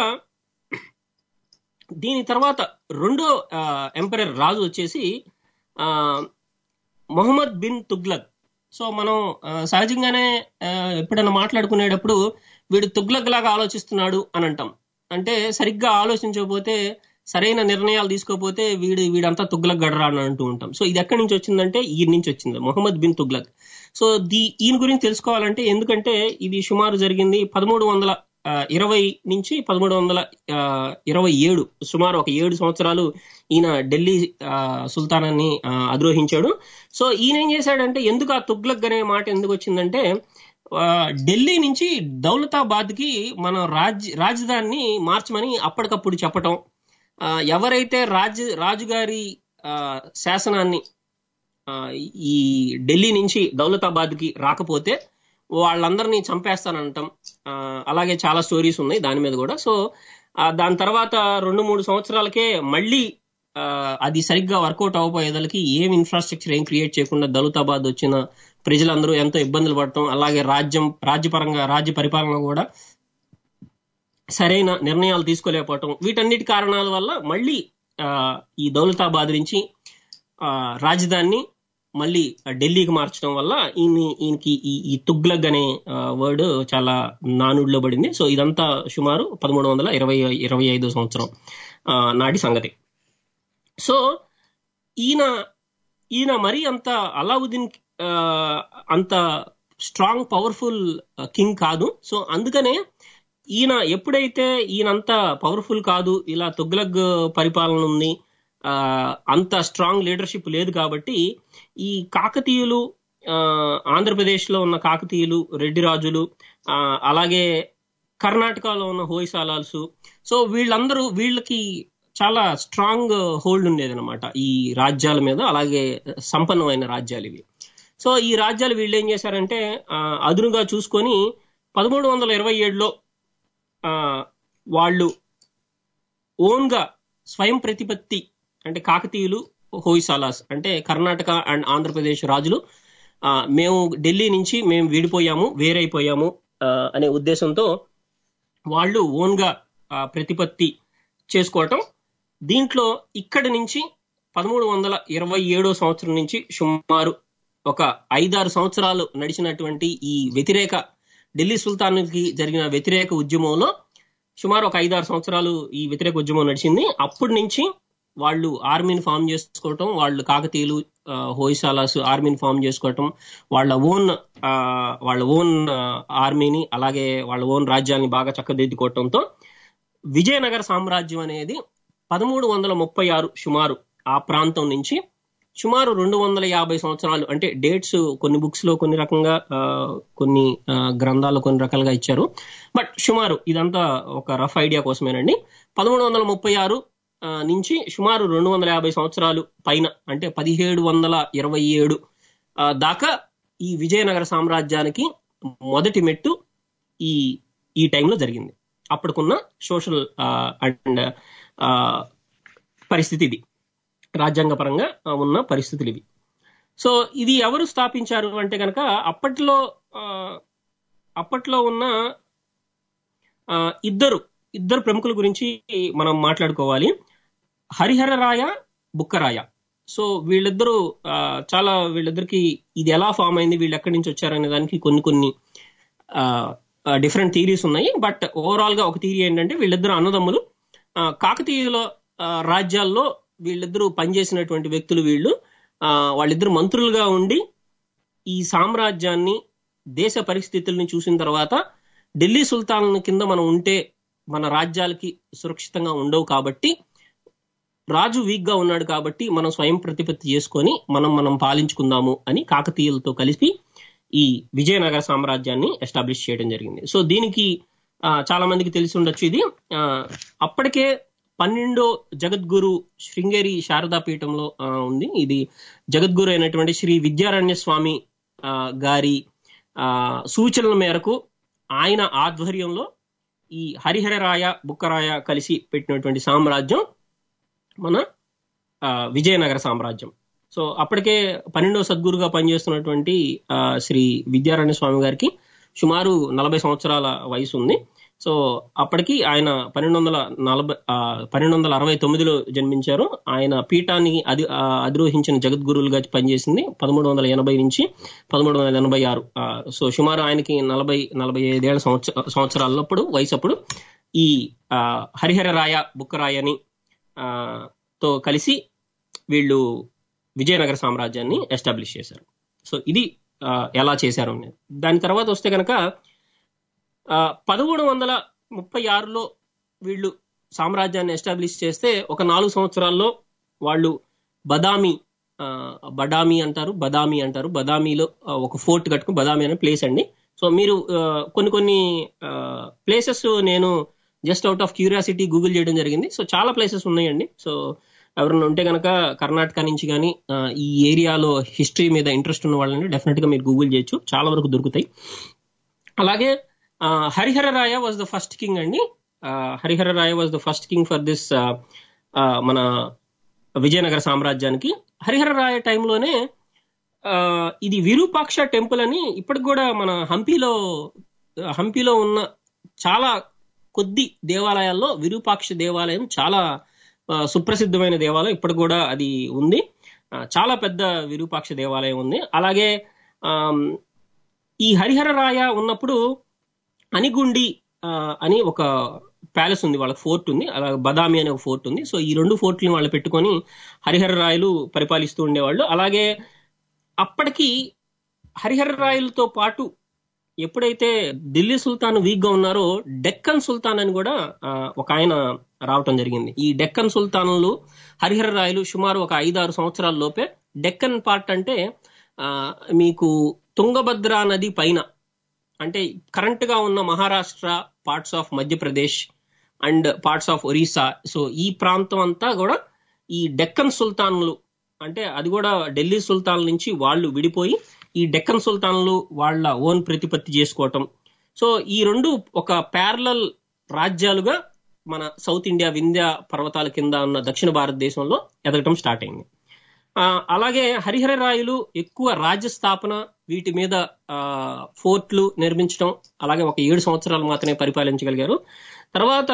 దీని తర్వాత రెండో ఎంపరర్ రాజు వచ్చేసి ఆ, మొహమ్మద్ బిన్ తుగ్లక్ సో మనం ఆ, సహజంగానే ఆ, ఎప్పుడైనా మాట్లాడుకునేటప్పుడు వీడు తుగ్లక్ లాగా ఆలోచిస్తున్నాడు అని అంటాం అంటే సరిగ్గా ఆలోచించకపోతే సరైన నిర్ణయాలు తీసుకోకపోతే వీడు వీడంతా తుగ్లక్ గడరా అని అంటూ ఉంటాం సో ఇది ఎక్కడి నుంచి వచ్చిందంటే ఈయన నుంచి వచ్చింది మొహమ్మద్ బిన్ తుగ్లక్ సో దీ ఈయన గురించి తెలుసుకోవాలంటే ఎందుకంటే ఇది సుమారు జరిగింది పదమూడు వందల ఆ, ఇరవై నుంచి పదమూడు వందల ఆ, ఇరవై ఏడు సుమారు ఒక ఏడు సంవత్సరాలు ఈయన ఢిల్లీ ఆ, సుల్తానాన్ని ఆ, అధిరోహించాడు సో ఈయన ఏం చేశాడంటే ఎందుకు ఆ తుగ్లక్ అనే మాట ఎందుకు వచ్చిందంటే ఆ, ఢిల్లీ నుంచి దౌలతాబాద్ కి మన రాజ్ రాజధానిని మార్చమని అప్పటికప్పుడు చెప్పటం ఆ, ఎవరైతే రాజు రాజుగారి ఆ, శాసనాన్ని ఆ, ఈ ఢిల్లీ నుంచి దౌలతాబాద్ కి రాకపోతే వాళ్ళందరినీ చంపేస్తానంటాం ఆ, అలాగే చాలా స్టోరీస్ ఉన్నాయి దాని మీద కూడా సో ఆ, దాని తర్వాత రెండు మూడు సంవత్సరాలకే మళ్ళీ ఆ, అది సరిగ్గా వర్కౌట్ అవ్వబోయేదలకి ఏం ఇన్ఫ్రాస్ట్రక్చర్ ఏం క్రియేట్ చేయకుండా దౌలతాబాద్ వచ్చిన ప్రజలందరూ ఎంతో ఇబ్బందులు పడటం అలాగే రాజ్యం రాజ్యపరంగా రాజ్య పరిపాలన కూడా సరైన నిర్ణయాలు తీసుకోలేకపోవటం వీటన్నిటి కారణాల వల్ల మళ్ళీ ఆ, ఈ దౌలతాబాద్ నుంచి ఆ, రాజధానిని మళ్ళీ ఢిల్లీకి మార్చడం వల్ల ఈయన ఈయనకి ఈ ఈ తుగ్లగ్ అనే వర్డ్ చాలా నానుడిలో పడింది సో ఇదంతా సుమారు పదమూడు వందల ఇరవై ఇరవై ఐదో సంవత్సరం ఆ, నాటి సంగతి సో ఈయన ఈయన మరీ అంత అలావుద్దీన్ ఆ, అంత స్ట్రాంగ్ పవర్ఫుల్ కింగ్ కాదు సో అందుకనే ఈయన ఎప్పుడైతే ఈయనంత పవర్ఫుల్ కాదు ఇలా తుగ్లగ్ పరిపాలన ఉంది ఆ, అంత స్ట్రాంగ్ లీడర్షిప్ లేదు కాబట్టి ఈ కాకతీయులు ఆ, ఆంధ్రప్రదేశ్లో ఉన్న కాకతీయులు రెడ్డి రాజులు ఆ, అలాగే కర్ణాటకలో ఉన్న హోయసాలాల్స్ సో వీళ్ళందరూ వీళ్ళకి చాలా స్ట్రాంగ్ హోల్డ్ ఉండేది అనమాట ఈ రాజ్యాల మీద అలాగే సంపన్నమైన రాజ్యాలు ఇవి సో ఈ రాజ్యాలు వీళ్ళు ఏం చేశారంటే ఆ, అదునుగా చూసుకొని పదమూడు వందల ఇరవై ఏడులో ఆ, వాళ్ళు ఓన్ గా స్వయం ప్రతిపత్తి అంటే కాకతీయులు హోయిసాలాస్ అంటే కర్ణాటక అండ్ ఆంధ్రప్రదేశ్ రాజులు ఆ, మేము ఢిల్లీ నుంచి మేము విడిపోయాము వేరైపోయాము ఆ, అనే ఉద్దేశంతో వాళ్ళు ఓన్ గా ఆ, ప్రతిపత్తి చేసుకోవటం దీంట్లో ఇక్కడి నుంచి పదమూడు వందల ఇరవై ఏడో సంవత్సరం నుంచి సుమారు ఒక ఐదారు సంవత్సరాలు నడిచినటువంటి ఈ వ్యతిరేక ఢిల్లీ సుల్తాన్కి జరిగిన వ్యతిరేక ఉద్యమంలో సుమారు ఒక ఐదారు సంవత్సరాలు ఈ వ్యతిరేక ఉద్యమం నడిచింది అప్పటి నుంచి వాళ్ళు ఆర్మీని ఫామ్ చేసుకోవటం వాళ్ళు కాకతీయులు ఆ, హోయసాలాస్ ఆర్మీని ఫామ్ చేసుకోవటం వాళ్ళ ఓన్ వాళ్ళ ఓన్ ఆర్మీని అలాగే వాళ్ళ ఓన్ రాజ్యాన్ని బాగా చక్కదిద్దుకోవటంతో విజయనగర సామ్రాజ్యం అనేది పదమూడు వందల ముప్పై ఆరు సుమారు ఆ ప్రాంతం నుంచి సుమారు రెండు వందల యాభై సంవత్సరాలు అంటే డేట్స్ కొన్ని బుక్స్ లో కొన్ని రకంగా ఆ, కొన్ని ఆ, గ్రంథాల్లో కొన్ని రకాలుగా ఇచ్చారు బట్ సుమారు ఇదంతా ఒక రఫ్ ఐడియా కోసమేనండి పదమూడు వందల ముప్పై ఆరు ఆ, నుంచి సుమారు రెండు వందల యాభై సంవత్సరాలు పైన అంటే పదిహేడు వందల ఇరవై ఏడు ఆ, దాకా ఈ విజయనగర సామ్రాజ్యానికి మొదటి మెట్టు ఈ ఈ టైంలో జరిగింది అప్పటికున్న సోషల్ అండ్ పరిస్థితి ఇది రాజ్యాంగపరంగా ఆ, ఉన్న పరిస్థితులు ఇవి సో ఇది ఎవరు స్థాపించారు అంటే కనుక అప్పట్లో ఆ, అప్పట్లో ఉన్న ఆ, ఇద్దరు ఇద్దరు ప్రముఖుల గురించి మనం మాట్లాడుకోవాలి హరిహర రాయ బుక్కరాయ సో వీళ్ళిద్దరూ ఆ, చాలా వీళ్ళిద్దరికి ఇది ఎలా ఫామ్ అయింది వీళ్ళు ఎక్కడి నుంచి వచ్చారనే దానికి కొన్ని కొన్ని డిఫరెంట్ థీరీస్ ఉన్నాయి బట్ ఓవరాల్ గా ఒక థీరీ ఏంటంటే వీళ్ళిద్దరు అన్నదమ్ములు ఆ, కాకతీయుల ఆ, రాజ్యాల్లో వీళ్ళిద్దరూ పనిచేసినటువంటి వ్యక్తులు వీళ్ళు ఆ, వాళ్ళిద్దరు మంత్రులుగా ఉండి ఈ సామ్రాజ్యాన్ని దేశ పరిస్థితుల్ని చూసిన తర్వాత ఢిల్లీ సుల్తాన్ కింద మనం ఉంటే మన రాజ్యాలకి సురక్షితంగా ఉండవు కాబట్టి రాజు వీక్ గా ఉన్నాడు కాబట్టి మనం స్వయం ప్రతిపత్తి చేసుకొని మనం మనం పాలించుకుందాము అని కాకతీయులతో కలిపి ఈ విజయనగర సామ్రాజ్యాన్ని ఎస్టాబ్లిష్ చేయడం జరిగింది సో దీనికి ఆ, చాలా మందికి తెలిసి ఉండొచ్చు ఇది ఆ, అప్పటికే పన్నెండో జగద్గురు శృంగేరి శారదా పీఠంలో ఆ, ఉంది ఇది జగద్గురు అయినటువంటి శ్రీ విద్యారణ్య స్వామి ఆ, గారి ఆ, సూచనల మేరకు ఆయన ఆధ్వర్యంలో ఈ హరిహరరాయ బుక్కరాయ కలిసి పెట్టినటువంటి సామ్రాజ్యం మన ఆ, విజయనగర సామ్రాజ్యం సో అప్పటికే పన్నెండవ సద్గురుగా పనిచేస్తున్నటువంటి ఆ, శ్రీ విద్యారణ్య స్వామి గారికి సుమారు నలభై సంవత్సరాల వయసు ఉంది సో అప్పటికి ఆయన పన్నెండు వందల నలభై పన్నెండు వందల అరవై తొమ్మిదిలో జన్మించారు ఆయన పీఠాన్ని అధి ఆ, అధిరోహించిన జగద్గురువులుగా పనిచేసింది పదమూడు వందల ఎనభై నుంచి పదమూడు వందల ఎనభై ఆరు ఆ, సో సుమారు ఆయనకి నలభై నలభై ఐదేళ్ల సంవత్సర సంవత్సరాలప్పుడు వయసు అప్పుడు ఈ ఆ, హరిహరరాయ బుక్కరాయని ఆ, తో కలిసి వీళ్ళు విజయనగర సామ్రాజ్యాన్ని ఎస్టాబ్లిష్ చేశారు సో ఇది ఆ, ఎలా చేశారు అనేది దాని తర్వాత వస్తే కనుక పదమూడు వందల ముప్పై ఆరులో వీళ్ళు సామ్రాజ్యాన్ని ఎస్టాబ్లిష్ చేస్తే ఒక నాలుగు సంవత్సరాల్లో వాళ్ళు బదామి ఆ, బడామి అంటారు బదామి అంటారు బదామిలో ఆ, ఒక ఫోర్ట్ కట్టుకుని బదామి అనే ప్లేస్ అండి సో మీరు ఆ, కొన్ని కొన్ని ప్లేసెస్ నేను just out of curiosity Google చేయడం జరిగింది సో చాలా ప్లేసెస్ ఉన్నాయండి సో ఎవరైనా ఉంటే కనుక కర్ణాటక నుంచి కానీ ఈ ఏరియాలో హిస్టరీ మీద ఇంట్రెస్ట్ ఉన్న వాళ్ళని డెఫినెట్ గా మీరు గూగుల్ చేయొచ్చు చాలా వరకు దొరుకుతాయి అలాగే ఆ, Harihara Raya was the first king అండి ఆ, Harihara Raya was the first king for this మన విజయనగర సామ్రాజ్యానికి హరిహర రాయ టైంలోనే ఆ, ఇది విరూపాక్ష టెంపుల్ అని ఇప్పటికి కూడా మన హంపీలో హంపీలో ఉన్న చాలా కొద్ది దేవాలయాల్లో విరూపాక్ష దేవాలయం చాలా ఆ, సుప్రసిద్ధమైన దేవాలయం ఇప్పటికి కూడా అది ఉంది ఆ, చాలా పెద్ద విరూపాక్ష దేవాలయం ఉంది అలాగే ఆమ్, ఈ హరిహర రాయ ఉన్నప్పుడు అనిగుండి ఆ, అని ఒక ప్యాలెస్ ఉంది వాళ్ళకి ఫోర్ట్ ఉంది అలాగే బదామి అనే ఒక ఫోర్ట్ ఉంది సో ఈ రెండు ఫోర్ట్ని వాళ్ళు పెట్టుకొని హరిహర రాయలు పరిపాలిస్తూ ఉండేవాళ్ళు అలాగే అప్పటికి హరిహర రాయలతో పాటు ఎప్పుడైతే ఢిల్లీ సుల్తాన్ వీక్ గా ఉన్నారో డెక్కన్ సుల్తాన్ అని కూడా ఆ, ఒక ఆయన రావటం జరిగింది ఈ డెక్కన్ సుల్తాన్లు హరిహర రాయలు సుమారు ఒక ఐదారు సంవత్సరాల లోపే డెక్కన్ పార్ట్ అంటే ఆ, మీకు తుంగభద్ర నది పైన అంటే కరెంట్ గా ఉన్న Maharashtra parts of Madhya Pradesh and parts of Orissa so ఈ ప్రాంతం అంతా కూడా ఈ డెక్కన్ సుల్తాన్లు అంటే అది కూడా ఢిల్లీ సుల్తాన్ నుంచి వాళ్ళు విడిపోయి ఈ డెక్కన్ సుల్తాన్లు వాళ్ళ ఓన్ ప్రతిపత్తి చేసుకోవటం సో ఈ రెండు ఒక ప్యారలల్ రాజ్యాలుగా మన సౌత్ ఇండియా వింధ్య పర్వతాల కింద ఉన్న దక్షిణ భారతదేశంలో ఎదగటం స్టార్ట్ అయింది ఆ, అలాగే హరిహర రాయలు ఎక్కువ రాజ్య స్థాపన వీటి మీద ఆ, ఫోర్ట్లు నిర్మించడం అలాగే ఒక ఏడు సంవత్సరాలు మాత్రమే పరిపాలించగలిగారు తర్వాత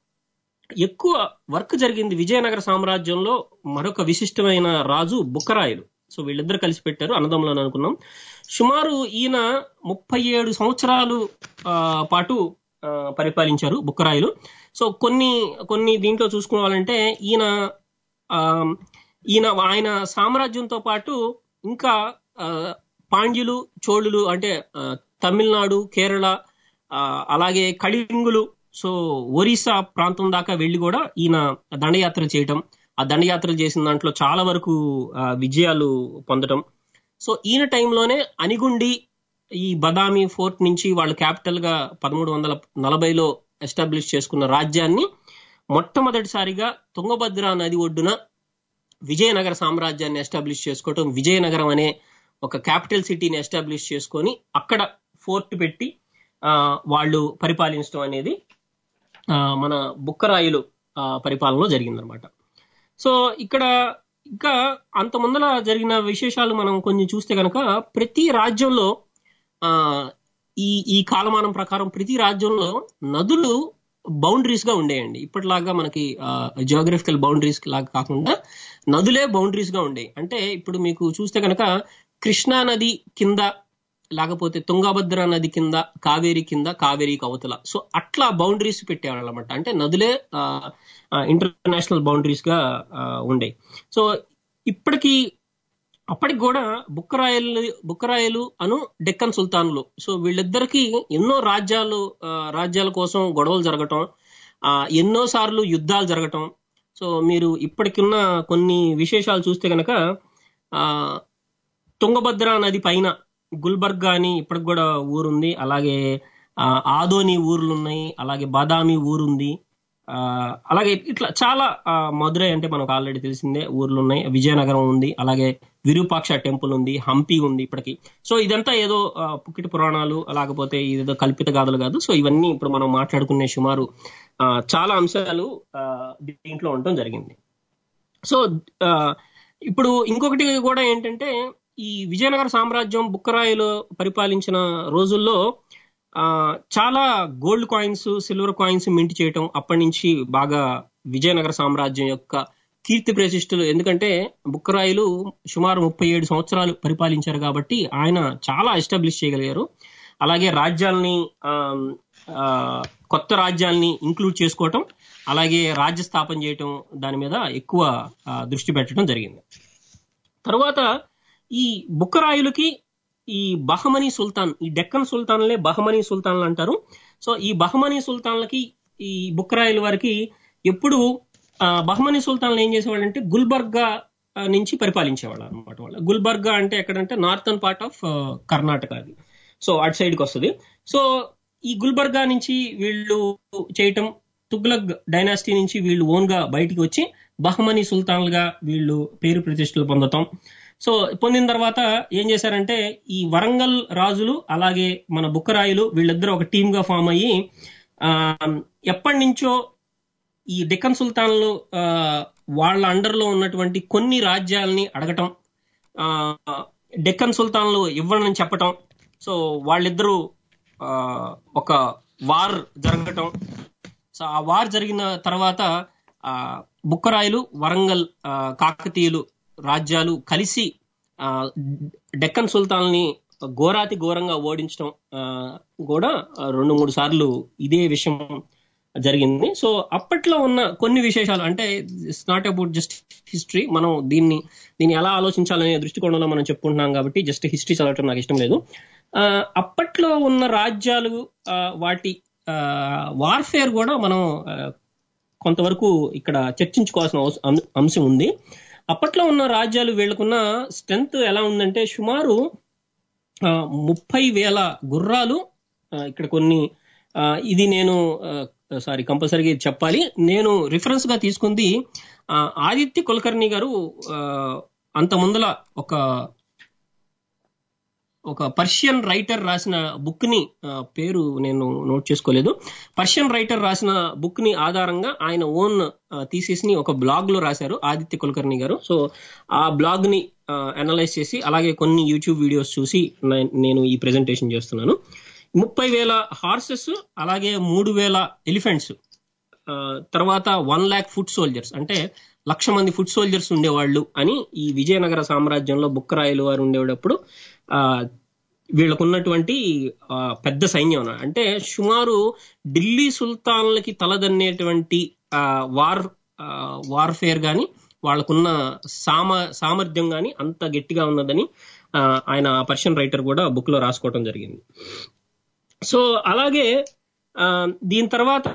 ఎక్కువ వర్క్ జరిగింది విజయనగర సామ్రాజ్యంలో మరొక విశిష్టమైన రాజు బుక్కరాయలు సో వీళ్ళిద్దరు కలిసి పెట్టారు అన్నదమ్ములు అని అనుకున్నాం సుమారు ఈయన ముప్పై ఏడు సంవత్సరాలు ఆ, పాటు ఆ, పరిపాలించారు బుక్కరాయలు సో కొన్ని కొన్ని దీంట్లో చూసుకోవాలంటే ఈయన ఆ, ఈయన ఆయన సామ్రాజ్యంతో పాటు ఇంకా ఆ, పాండ్యులు చోళులు అంటే ఆ, తమిళనాడు కేరళ ఆ, అలాగే కళింగులు సో ఒరిస్సా ప్రాంతం దాకా వెళ్ళి కూడా ఈయన దండయాత్ర చేయటం ఆ దండయాత్రలు చేసిన దాంట్లో చాలా వరకు ఆ, విజయాలు పొందటం సో ఈయన టైంలోనే అనిగుండి ఈ బదామి ఫోర్ట్ నుంచి వాళ్ళు క్యాపిటల్ గా పదమూడు వందల నలభైలో ఎస్టాబ్లిష్ చేసుకున్న రాజ్యాన్ని మొట్టమొదటిసారిగా తుంగభద్ర నది ఒడ్డున విజయనగర సామ్రాజ్యాన్ని ఎస్టాబ్లిష్ చేసుకోవటం విజయనగరం అనే ఒక క్యాపిటల్ సిటీని ఎస్టాబ్లిష్ చేసుకొని అక్కడ ఫోర్ట్ పెట్టి ఆ, వాళ్ళు పరిపాలించడం అనేది ఆ, మన బుక్కరాయులు ఆ, పరిపాలనలో జరిగిందనమాట సో ఇక్కడ ఇంకా అంత ముందల జరిగిన విశేషాలు మనం కొన్ని చూస్తే కనుక ప్రతి రాజ్యంలో ఆ ఈ ఈ కాలమానం ప్రకారం ప్రతి రాజ్యంలో నదులు బౌండరీస్ గా ఉండేయండి ఇప్పటిలాగా మనకి జియోగ్రఫికల్ బౌండరీస్ లాగా కాకుండా నదులే బౌండరీస్ గా ఉండేవి అంటే ఇప్పుడు మీకు చూస్తే కనుక కృష్ణా నది కింద లేకపోతే తుంగభద్ర నది కింద కావేరి కింద కావేరి కవతల సో అట్లా బౌండరీస్ పెట్టేవాళ్ళు అనమాట అంటే నదులే ఇంటర్నేషనల్ బౌండరీస్ గా ఆ, ఉండేవి సో ఇప్పటికి అప్పటికి కూడా బుక్కరాయలు బుక్కరాయలు అను డెక్కన్ సుల్తాన్లు సో వీళ్ళిద్దరికి ఎన్నో రాజ్యాలు ఆ, రాజ్యాల కోసం గొడవలు జరగటం ఆ, ఎన్నో సార్లు యుద్ధాలు జరగటం సో మీరు ఇప్పటికున్న కొన్ని విశేషాలు చూస్తే కనుక ఆ తుంగభద్ర నది పైన గుల్బర్గా అని ఇప్పటికి కూడా ఊరుంది అలాగే ఆ, ఆదోని ఊర్లు ఉన్నాయి అలాగే బాదామి ఊరుంది ఆ, అలాగే ఇట్లా చాలా ఆ, మదురై అంటే మనకు ఆల్రెడీ తెలిసిందే ఊర్లు ఉన్నాయి విజయనగరం ఉంది అలాగే విరూపాక్ష టెంపుల్ ఉంది హంపి ఉంది ఇప్పటికి సో ఇదంతా ఏదో ఆ, పుక్కిటి పురాణాలు అలాగపోతే ఇదేదో కల్పిత గాథలు కాదు సో ఇవన్నీ ఇప్పుడు మనం మాట్లాడుకునే సుమారు ఆ, చాలా అంశాలు ఆ, దీంట్లో ఉండటం జరిగింది సో ఆ, ఇప్పుడు ఇంకొకటి కూడా ఏంటంటే ఈ విజయనగర సామ్రాజ్యం బుక్కరాయలు పరిపాలించిన రోజుల్లో ఆ, చాలా gold coins silver coins mint చేయటం అప్పటి నుంచి బాగా విజయనగర సామ్రాజ్యం యొక్క కీర్తి ప్రతిష్టలు ఎందుకంటే బుక్కరాయలు సుమారు ముప్పై ఏడు సంవత్సరాలు పరిపాలించారు కాబట్టి ఆయన చాలా ఎస్టాబ్లిష్ చేయగలిగారు అలాగే రాజ్యాల్ని ఆ, ఆ, కొత్త రాజ్యాల్ని ఇంక్లూడ్ చేసుకోవటం అలాగే రాజ్య స్థాపన చేయటం దాని మీద ఎక్కువ ఆ, దృష్టి పెట్టడం జరిగింది తర్వాత ఈ బుక్కరాయులకి ఈ బహమనీ సుల్తాన్ ఈ డెక్కన్ సుల్తాన్లే బహమనీ సుల్తాన్లు అంటారు సో ఈ బహమనీ సుల్తాన్లకి ఈ బుక్కరాయుల వారికి ఎప్పుడు ఆ, బహమనీ సుల్తాన్లు ఏం చేసేవాళ్ళు అంటే గుల్బర్గా ఆ, నుంచి పరిపాలించేవాళ్ళు అనమాట వాళ్ళు గుల్బర్గా అంటే ఎక్కడంటే నార్థన్ పార్ట్ ఆఫ్ కర్ణాటక అది సో అటు సైడ్కి వస్తుంది సో ఈ గుల్బర్గా నుంచి వీళ్ళు చేయటం తుగ్లక్ డైనాసిటీ నుంచి వీళ్ళు ఓన్ గా బయటికి వచ్చి బహమనీ సుల్తాన్లుగా వీళ్ళు పేరు ప్రతిష్టలు పొందటం సో పొందిన తర్వాత ఏం చేశారంటే ఈ వరంగల్ రాజులు అలాగే మన బుక్కరాయులు వీళ్ళిద్దరూ ఒక టీమ్ గా ఫామ్ అయ్యి ఆ, ఎప్పటి నుంచో ఈ డెక్కన్ సుల్తాన్లు ఆ, వాళ్ళ అండర్లో ఉన్నటువంటి కొన్ని రాజ్యాలని అడగటం ఆ, డెక్కన్ సుల్తాన్లు ఇవ్వనని చెప్పటం సో వాళ్ళిద్దరూ ఆ, ఒక వార్ జరగటం సో ఆ వార్ జరిగిన తర్వాత ఆ బుక్కరాయలు వరంగల్ ఆ, కాకతీయులు రాజ్యాలు కలిసి ఆ, డెక్కన్ సుల్తాన్ని ఘోరాతి ఘోరంగా ఓడించడం ఆ, కూడా ఆ, రెండు మూడు సార్లు ఇదే విషయం జరిగింది సో అప్పట్లో ఉన్న కొన్ని విశేషాలు అంటే it's not about just history మనం దీన్ని దీన్ని ఎలా ఆలోచించాలనే దృష్టికోణంలో మనం చెప్పుకుంటున్నాం కాబట్టి జస్ట్ హిస్టరీ చదవటం నాకు ఇష్టం లేదు ఆ, అప్పట్లో ఉన్న రాజ్యాలు ఆ, వాటి వార్ఫేర్ కూడా మనం ఆ, కొంతవరకు ఇక్కడ చర్చించుకోవాల్సిన అవస- అం- అంశం ఉంది అప్పట్లో ఉన్న రాజ్యాలు వీళ్ళకున్న స్ట్రెంగ్త్ ఎలా ఉందంటే సుమారు ఆ, ముప్పై వేల గుర్రాలు ఆ, ఇక్కడ కొన్ని ఆ, ఇది నేను సారీ కంపల్సరీగా ఇది చెప్పాలి నేను రిఫరెన్స్ గా తీసుకుంది ఆ, ఆదిత్య కులకర్ణి గారు ఆ, అంత ముందల ఒక ఒక పర్షియన్ రైటర్ రాసిన బుక్ ని ఆ, పేరు నేను నోట్ చేసుకోలేదు పర్షియన్ రైటర్ రాసిన బుక్ ని ఆధారంగా ఆయన ఓన్ థీసిస్ ని ఒక బ్లాగ్ లో రాశారు ఆదిత్య కులకర్ణి గారు సో ఆ బ్లాగ్ ని అనలైజ్ చేసి అలాగే కొన్ని యూట్యూబ్ వీడియోస్ చూసి నే- నేను ఈ ప్రెజెంటేషన్ చేస్తున్నాను ముప్పై వేల హార్సెస్ అలాగే మూడు వేల ఎలిఫెంట్స్ తర్వాత వన్ ల్యాక్ ఫుట్ సోల్జర్స్ అంటే లక్ష మంది ఫుట్ సోల్జర్స్ ఉండేవాళ్ళు అని ఈ విజయనగర సామ్రాజ్యంలో బుక్కరాయలు వారు ఉండేటప్పుడు ఆ, వీళ్ళకున్నటువంటి ఆ, పెద్ద సైన్యం అన్నమాట. అంటే సుమారు ఢిల్లీ సుల్తాన్లకి తలదన్నేటువంటి ఆ, వార్ ఆ, వార్ఫేర్ గాని వాళ్ళకున్న సామ సామర్థ్యం గాని అంత గట్టిగా ఉన్నదని ఆ, ఆయన పర్షియన్ రైటర్ కూడా బుక్ లో రాసుకోవటం జరిగింది సో అలాగే ఆ, దీని తర్వాత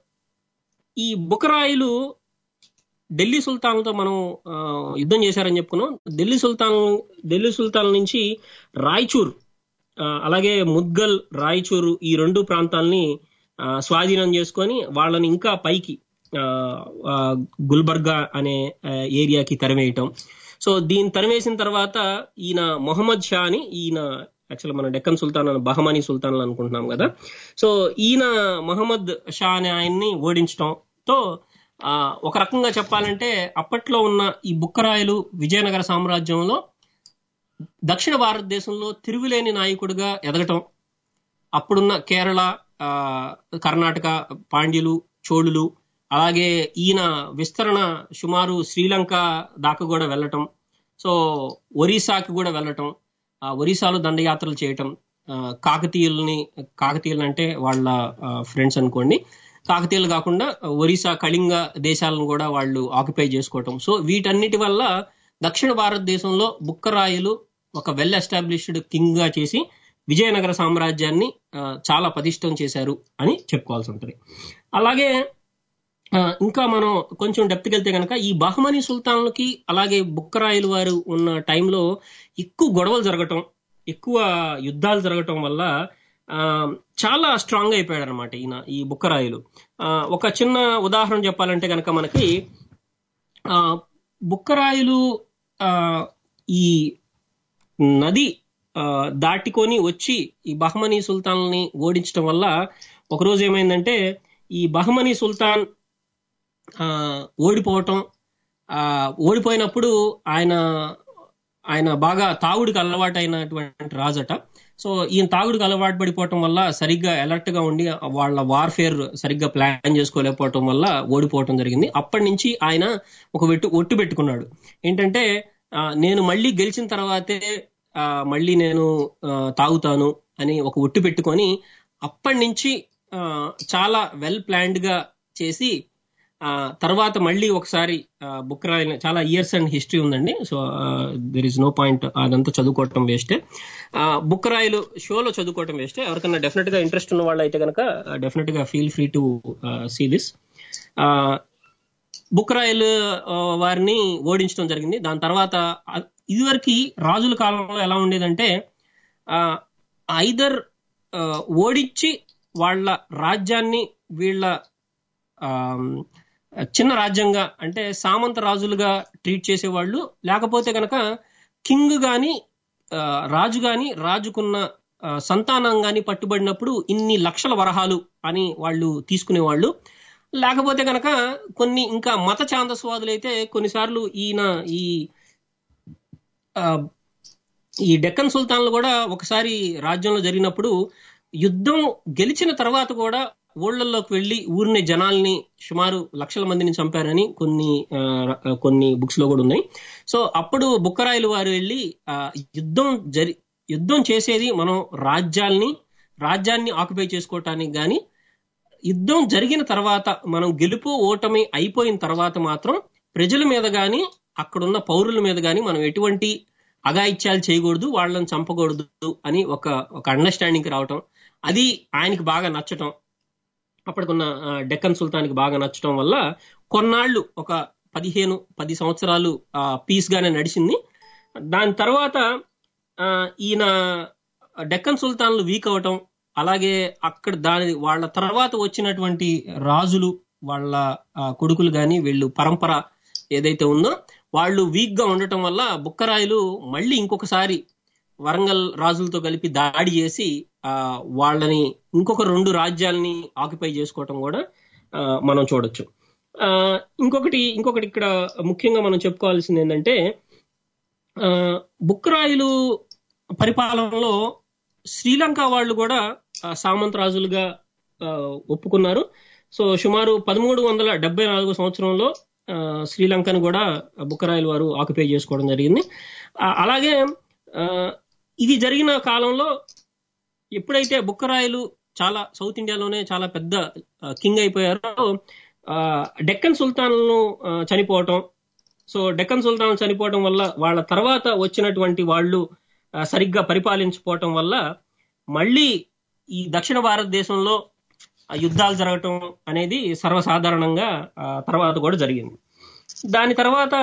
ఈ బుకరాయిలు ఢిల్లీ సుల్తాన్లతో మనం ఆ, యుద్ధం చేశారని చెప్పుకున్నాం ఢిల్లీ సుల్తాన్ ఢిల్లీ సుల్తాన్ నుంచి రాయచూర్ ఆ, అలాగే ముద్గల్ రాయచూరు ఈ రెండు ప్రాంతాలని ఆ, స్వాధీనం చేసుకొని వాళ్ళని ఇంకా పైకి ఆ, ఆ, గుల్బర్గా అనే ఆ, ఏరియాకి తరిమేయటం సో దీన్ని తరిమేసిన తర్వాత ఈయన మొహమ్మద్ షా అని ఈయన యాక్చువల్ మన డెక్కన్ సుల్తాన్ అని బహమానీ సుల్తాన్ అనుకుంటున్నాం కదా సో ఈయన మొహమ్మద్ షా అనే ఆయన్ని ఓడించడంతో ఆ, ఒక రకంగా చెప్పాలంటే అప్పట్లో ఉన్న ఈ బుక్కరాయలు విజయనగర సామ్రాజ్యంలో దక్షిణ భారతదేశంలో తిరుగులేని నాయకుడిగా ఎదగటం అప్పుడున్న కేరళ ఆ, కర్ణాటక పాండ్యులు చోళులు అలాగే ఈయన విస్తరణ సుమారు శ్రీలంక దాకా కూడా వెళ్ళటం సో ఒరిస్సాకి కూడా వెళ్ళటం ఆ ఒరిస్సాలో దండయాత్రలు చేయటం ఆ, కాకతీయుల్ని కాకతీయులు అంటే వాళ్ళ ఫ్రెండ్స్ అనుకోండి కాకతీయులు కాకుండా ఒరిస్సా కళింగ దేశాలను కూడా వాళ్ళు ఆక్యుపై చేసుకోవటం సో వీటన్నిటి వల్ల దక్షిణ భారతదేశంలో బుక్కరాయులు ఒక వెల్ ఎస్టాబ్లిష్డ్ కింగ్ గా చేసి విజయనగర సామ్రాజ్యాన్ని ఆ, చాలా పటిష్టం చేశారు అని చెప్పుకోవాల్సి ఉంటుంది అలాగే ఆ, ఇంకా మనం కొంచెం డెప్త్కి వెళ్తే కనుక ఈ బహమనీ సుల్తాన్లకి అలాగే బుక్కరాయలు వారు ఉన్న టైంలో ఎక్కువ గొడవలు జరగటం ఎక్కువ యుద్ధాలు జరగటం వల్ల ఆ, ఆ, చాలా స్ట్రాంగ్ అయిపోయాడు అనమాట ఈయన ఈ బుక్కరాయులు ఆ, ఒక చిన్న ఉదాహరణ చెప్పాలంటే కనుక మనకి ఆ, బుక్కరాయులు ఆ, ఈ నది ఆ, దాటుకొని వచ్చి ఈ బహమనీ సుల్తాన్ని ఓడించడం వల్ల ఒకరోజు ఏమైందంటే ఈ బహమనీ సుల్తాన్ ఆ, ఓడిపోవటం ఆ, ఓడిపోయినప్పుడు ఆయన ఆయన బాగా తాగుడికి అలవాటైనటువంటి రాజట సో ఈయన తాగుడికి అలవాటు పడిపోవటం వల్ల సరిగ్గా అలర్ట్ గా ఉండి వాళ్ళ వార్ఫేర్ సరిగ్గా ప్లాన్ చేసుకోలేకపోవటం వల్ల ఓడిపోవటం జరిగింది అప్పటి నుంచి ఆయన ఒక వెట్టు ఒట్టు పెట్టుకున్నాడు ఏంటంటే ఆ, నేను మళ్ళీ గెలిచిన తర్వాతే ఆ, మళ్ళీ నేను ఆ, తాగుతాను అని ఒక ఒట్టు పెట్టుకొని అప్పటి నుంచి ఆ, చాలా వెల్ ప్లాన్డ్ గా చేసి ఆ తర్వాత మళ్ళీ ఒకసారి బుక్ రాయని చాలా ఇయర్స్ అండ్ హిస్టరీ ఉందండి so there is no point అదంతా చదువుకోవటం వేస్టే బుక్ రాయలు షోలో చదువుకోవటం వేస్టే ఎవరికైనా డెఫినెట్ గా ఇంట్రెస్ట్ ఉన్న వాళ్ళు అయితే కనుక డెఫినెట్ గా feel free to see this book Rayalu వారిని ఓడించడం జరిగింది దాని తర్వాత ఆ- ఇదివరకు రాజుల కాలంలో ఎలా ఉండేదంటే ఐదర్ ఓడించి వాళ్ళ రాజ్యాన్ని వీళ్ళ ఆమ్, చిన్న రాజ్యంగా అంటే సామంత రాజులుగా ట్రీట్ చేసేవాళ్ళు లేకపోతే కనుక కింగ్ గాని ఆ, రాజు గాని రాజుకున్న ఆ, సంతానం గాని పట్టుబడినప్పుడు ఇన్ని లక్షల వరహాలు అని వాళ్ళు తీసుకునేవాళ్ళు లేకపోతే కనుక కొన్ని ఇంకా మత ఛాందస్వాదులైతే కొన్నిసార్లు ఈయన ఈ ఆ, ఈ డెక్కన్ సుల్తాన్లు కూడా ఒకసారి రాజ్యంలో జరిగినప్పుడు యుద్ధం గెలిచిన తర్వాత కూడా ఊళ్ళల్లోకి వెళ్లి ఊరిని జనాల్ని సుమారు లక్షల మందిని చంపారని కొన్ని ఆ, ర- కొన్ని బుక్స్ లో కూడా ఉన్నాయి సో అప్పుడు బుక్కరాయలు వారు వెళ్ళి ఆ, యుద్ధం జరి యుద్ధం చేసేది మనం రాజ్యాల్ని రాజ్యాన్ని ఆక్యుపై చేసుకోవటానికి గాని యుద్ధం జరిగిన తర్వాత మనం గెలుపు ఓటమి అయిపోయిన తర్వాత మాత్రం ప్రజల మీద గాని అక్కడున్న పౌరుల మీద గాని మనం ఎటువంటి అగాయిత్యాలు చేయకూడదు వాళ్ళని చంపకూడదు అని ఒక ఒక అండర్స్టాండింగ్ రావటం అది ఆయనకి బాగా నచ్చటం అప్పటికున్న ఆ, డెక్కన్ సుల్తాన్కి బాగా నచ్చటం వల్ల కొన్నాళ్ళు ఒక పదిహేను పది సంవత్సరాలు పీస్ గానే నడిచింది దాని తర్వాత ఆ, ఈయన డెక్కన్ సుల్తాన్లు వీక్ అవటం అలాగే అక్కడ దాని వాళ్ళ తర్వాత వచ్చినటువంటి రాజులు వాళ్ళ ఆ, కొడుకులు గాని వీళ్ళు పరంపర ఏదైతే ఉందో వాళ్ళు వీక్ గా ఉండటం వల్ల బుక్కరాయలు మళ్ళీ ఇంకొకసారి వరంగల్ రాజులతో కలిపి దాడి చేసి ఆ వాళ్ళని ఇంకొక రెండు రాజ్యాల్ని ఆక్యుపై చేసుకోవటం కూడా ఆ, మనం చూడొచ్చు ఆ, ఇంకొకటి ఇంకొకటి ఇక్కడ ముఖ్యంగా మనం చెప్పుకోవాల్సింది ఏంటంటే ఆ, బుక్కరాయులు పరిపాలనలో శ్రీలంక వాళ్ళు కూడా ఆ, సామంత రాజులుగా ఆ, ఒప్పుకున్నారు సో సుమారు పదమూడు వందల డెబ్బై నాలుగు సంవత్సరంలో ఆ, శ్రీలంకను కూడా బుక్కరాయలు వారు ఆక్యుపై చేసుకోవడం జరిగింది ఆ, అలాగే ఆ, ఇది జరిగిన కాలంలో ఎప్పుడైతే బుక్కరాయలు చాలా సౌత్ ఇండియాలోనే చాలా పెద్ద కింగ్ అయిపోయారో ఆ, డెక్కన్ సుల్తాన్లను ఆ, చనిపోవటం సో డెక్కన్ సుల్తాన్ చనిపోవటం వల్ల వాళ్ళ తర్వాత వచ్చినటువంటి వాళ్ళు ఆ, సరిగ్గా పరిపాలించకపోవటం వల్ల మళ్ళీ ఈ దక్షిణ భారతదేశంలో ఆ, యుద్ధాలు జరగటం అనేది సర్వసాధారణంగా ఆ, తర్వాత కూడా జరిగింది దాని తర్వాత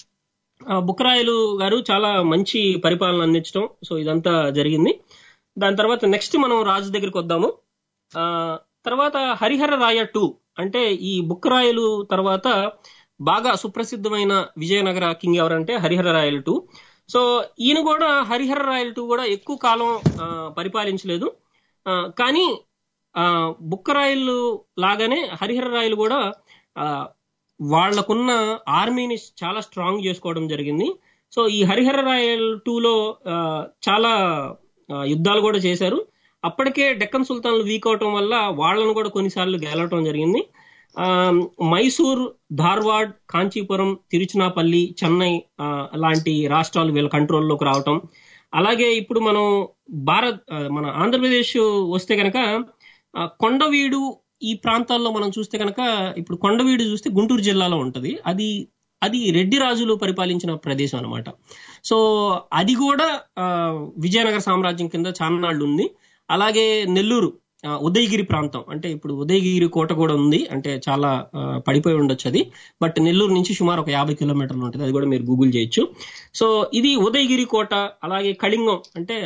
ఆ, బుక్కరాయలు గారు చాలా మంచి పరిపాలన అందించడం సో ఇదంతా జరిగింది దాని తర్వాత నెక్స్ట్ మనం రాజు దగ్గరికి వద్దాము ఆ తర్వాత హరిహర రాయ టూ అంటే ఈ బుక్కరాయలు తర్వాత బాగా సుప్రసిద్ధమైన విజయనగర కింగ్ ఎవరంటే హరిహర రాయలు టూ సో ఈయన కూడా హరిహర రాయలు టూ కూడా ఎక్కువ కాలం ఆ, పరిపాలించలేదు ఆ, కానీ ఆ బుక్కరాయలు లాగానే హరిహర రాయలు కూడా ఆ, వాళ్లకున్న ఆర్మీని చాలా స్ట్రాంగ్ చేసుకోవడం జరిగింది సో ఈ హరిహర రాయల్ టూలో ఆ, చాలా ఆ, యుద్ధాలు కూడా చేశారు అప్పటికే డెక్కన్ సుల్తాన్లు వీక్ అవటం వల్ల వాళ్ళను కూడా కొన్నిసార్లు గెలవటం జరిగింది ఆ, మైసూర్ ధార్వాడ్ కాంచీపురం తిరుచునాపల్లి చెన్నై ఆ, లాంటి రాష్ట్రాలు వీళ్ళ కంట్రోల్లోకి రావటం అలాగే ఇప్పుడు మనం భారత్ ఆ, మన ఆంధ్రప్రదేశ్ వస్తే కనుక ఆ, కొండవీడు ఈ ప్రాంతాల్లో మనం చూస్తే కనుక ఇప్పుడు కొండవీడు చూస్తే గుంటూరు జిల్లాలో ఉంటది అది అది రెడ్డి రాజులు పరిపాలించిన ప్రదేశం అన్నమాట సో అది కూడా ఆ, విజయనగర సామ్రాజ్యం కింద చాన్నాళ్ళు ఉంది అలాగే నెల్లూరు ఆ, ఉదయగిరి ప్రాంతం అంటే ఇప్పుడు ఉదయగిరి కోట కూడా ఉంది అంటే చాలా ఆ, పడిపోయి ఉండొచ్చు అది బట్ నెల్లూరు నుంచి సుమారు ఒక యాభై కిలోమీటర్లు ఉంటుంది అది కూడా మీరు గూగుల్ చేయొచ్చు సో ఇది ఉదయగిరి కోట అలాగే కళింగం అంటే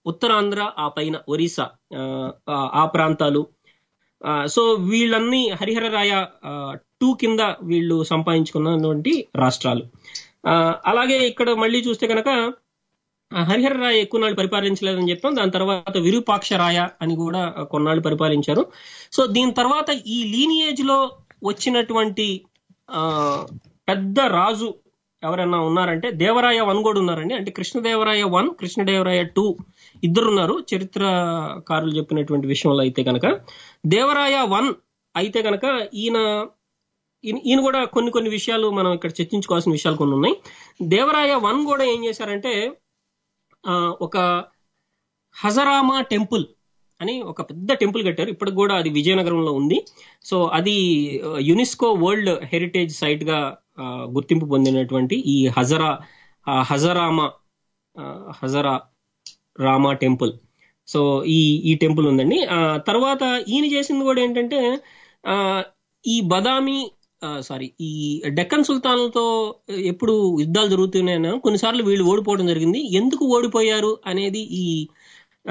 ఉత్తరాంధ్ర ఆ పైన ఒరిస్సా ఆ, ఆ, ఆ ప్రాంతాలు ఆ, సో వీళ్ళన్నీ హరిహర రాయ టూ కింద వీళ్ళు సంపాదించుకున్నటువంటి రాష్ట్రాలు ఆ, అలాగే ఇక్కడ మళ్ళీ చూస్తే కనుక ఆ, హరిహర రాయ ఎక్కువ నాళ్ళు పరిపాలించలేదని చెప్పాం దాని తర్వాత విరూపాక్ష రాయ అని కూడా కొన్నాళ్ళు పరిపాలించారు సో దీని తర్వాత ఈ లీనియేజ్ లో వచ్చినటువంటి ఆ, పెద్ద రాజు ఎవరైనా ఉన్నారంటే దేవరాయ వన్ కూడా ఉన్నారండి అంటే కృష్ణదేవరాయ వన్ కృష్ణదేవరాయ టూ ఇద్దరు ఉన్నారు చరిత్రకారులు చెప్పినటువంటి విషయంలో అయితే కనుక దేవరాయ వన్ అయితే కనుక ఈయన ఈయన ఈయన కూడా కొన్ని కొన్ని విషయాలు మనం ఇక్కడ చర్చించుకోవాల్సిన విషయాలు కొన్ని ఉన్నాయి దేవరాయ వన్ కూడా ఏం చేశారంటే ఆ, ఒక హజరామా టెంపుల్ అని ఒక పెద్ద టెంపుల్ కట్టారు ఇప్పటికి కూడా అది విజయనగరంలో ఉంది సో అది ఆ, యునెస్కో వరల్డ్ హెరిటేజ్ సైట్ గా ఆ, గుర్తింపు పొందినటువంటి ఈ హజరా ఆ, హజరామా ఆ, హజరా రామా టెంపుల్ సో ఈ ఈ టెంపుల్ ఉందండి ఆ తర్వాత ఈయన చేసింది కూడా ఏంటంటే ఆ, ఈ బదామి సారీ ఈ డెక్కన్ సుల్తాన్లతో ఎప్పుడు యుద్ధాలు జరుగుతున్నాయో కొన్నిసార్లు వీళ్ళు ఓడిపోవడం జరిగింది ఎందుకు ఓడిపోయారు అనేది ఈ ఆ,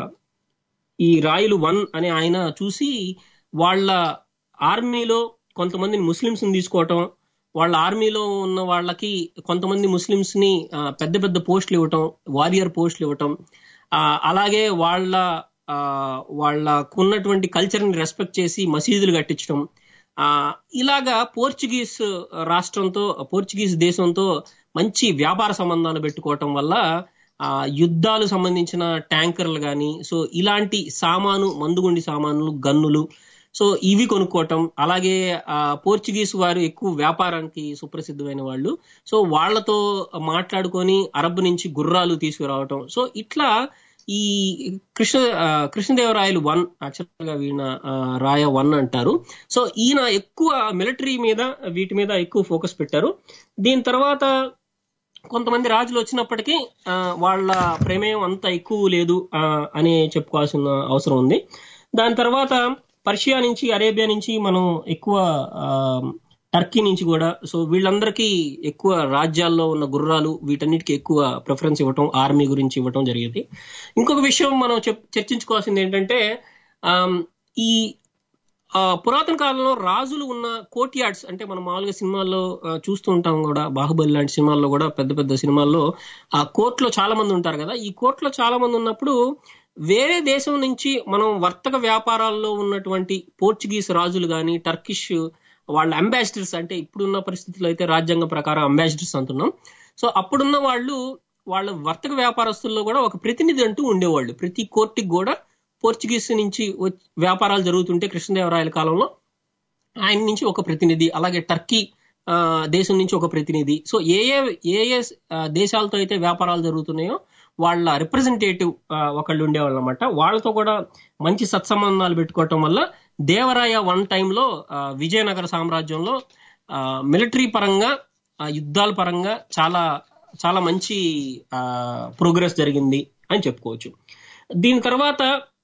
ఈ రాయలు వన్ అనే ఆయన చూసి వాళ్ళ ఆర్మీలో కొంతమందిని ముస్లింస్ తీసుకోవటం వాళ్ళ ఆర్మీలో ఉన్న వాళ్ళకి కొంతమంది ముస్లింస్ ని ఆ, పెద్ద పెద్ద పోస్టులు ఇవ్వటం వారియర్ పోస్టులు ఇవ్వటం ఆ, అలాగే వాళ్ళ ఆ, వాళ్ళకున్నటువంటి కల్చర్ ని రెస్పెక్ట్ చేసి మసీదులు కట్టించడం ఆ ఇలాగా పోర్చుగీస్ రాష్ట్రంతో పోర్చుగీస్ దేశంతో మంచి వ్యాపార సంబంధాలు పెట్టుకోవటం వల్ల ఆ యుద్ధాలు సంబంధించిన ట్యాంకర్లు కానీ సో ఇలాంటి సామాను మందుగుండి సామాన్లు గన్నులు సో ఇవి కొనుక్కోవటం అలాగే ఆ పోర్చుగీస్ వారు ఎక్కువ వ్యాపారానికి సుప్రసిద్ధమైన వాళ్ళు సో వాళ్ళతో మాట్లాడుకొని అరబ్ నుంచి గుర్రాలు తీసుకురావటం సో ఇట్లా ఈ కృష్ణ ఆ, కృష్ణదేవరాయలు వన్ యాక్చువల్ గా వీణ ఆ, రాయ వన్ అంటారు సో ఈయన ఎక్కువ మిలిటరీ మీద వీటి మీద ఎక్కువ ఫోకస్ పెట్టారు దీని తర్వాత కొంతమంది రాజులు వచ్చినప్పటికీ ఆ, వాళ్ళ ప్రమేయం అంత ఎక్కువ లేదు ఆ, అని చెప్పుకోవాల్సిన అవసరం ఉంది దాని తర్వాత పర్షియా నుంచి అరేబియా నుంచి మనం ఎక్కువ ఆ, టర్కీ నుంచి కూడా సో వీళ్ళందరికీ ఎక్కువ రాజ్యాల్లో ఉన్న గుర్రాలు వీటన్నిటికీ ఎక్కువ ప్రిఫరెన్స్ ఇవ్వటం ఆర్మీ గురించి ఇవ్వటం జరిగేది ఇంకొక విషయం మనం చెప్- చర్చించుకోవాల్సింది ఏంటంటే ఆమ్, ఈ ఆ, పురాతన కాలంలో రాజులు ఉన్న కోర్ట్ యార్డ్స్ అంటే మనం మామూలుగా సినిమాల్లో ఆ, చూస్తూ ఉంటాం కూడా బాహుబలి లాంటి సినిమాల్లో కూడా పెద్ద పెద్ద సినిమాల్లో ఆ కోర్టులో చాలా మంది ఉంటారు కదా ఈ కోర్టులో చాలా మంది ఉన్నప్పుడు వేరే దేశం నుంచి మనం వర్తక వ్యాపారాల్లో ఉన్నటువంటి పోర్చుగీస్ రాజులు కానీ టర్కిష్ వాళ్ళ అంబాసిడర్స్ అంటే ఇప్పుడున్న పరిస్థితుల్లో అయితే రాజ్యాంగం ప్రకారం అంబాసిడర్స్ అంటున్నాం సో అప్పుడున్న వాళ్ళు వాళ్ళ వర్తక వ్యాపారస్తుల్లో కూడా ఒక ప్రతినిధి అంటూ ఉండేవాళ్ళు ప్రతి కోర్టుకి కూడా పోర్చుగీస్ నుంచి వచ్- వ్యాపారాలు జరుగుతుంటే కృష్ణదేవరాయల కాలంలో ఆయన నుంచి ఒక ప్రతినిధి అలాగే టర్కీ ఆ, దేశం నుంచి ఒక ప్రతినిధి సో ఏ ఏ ఏ ఏ ఆ, దేశాలతో అయితే వ్యాపారాలు జరుగుతున్నాయో వాళ్ళ రిప్రజెంటేటివ్ ఒకళ్ళు ఉండేవాళ్ళు అనమాట వాళ్ళతో కూడా మంచి సత్సంబంధాలు పెట్టుకోవటం వల్ల దేవరాయ వన్ టైంలో విజయనగర సామ్రాజ్యంలో మిలిటరీ పరంగా ఆ, యుద్ధాల పరంగా చాలా చాలా మంచి ప్రోగ్రెస్ జరిగింది అని చెప్పుకోవచ్చు దీని తర్వాత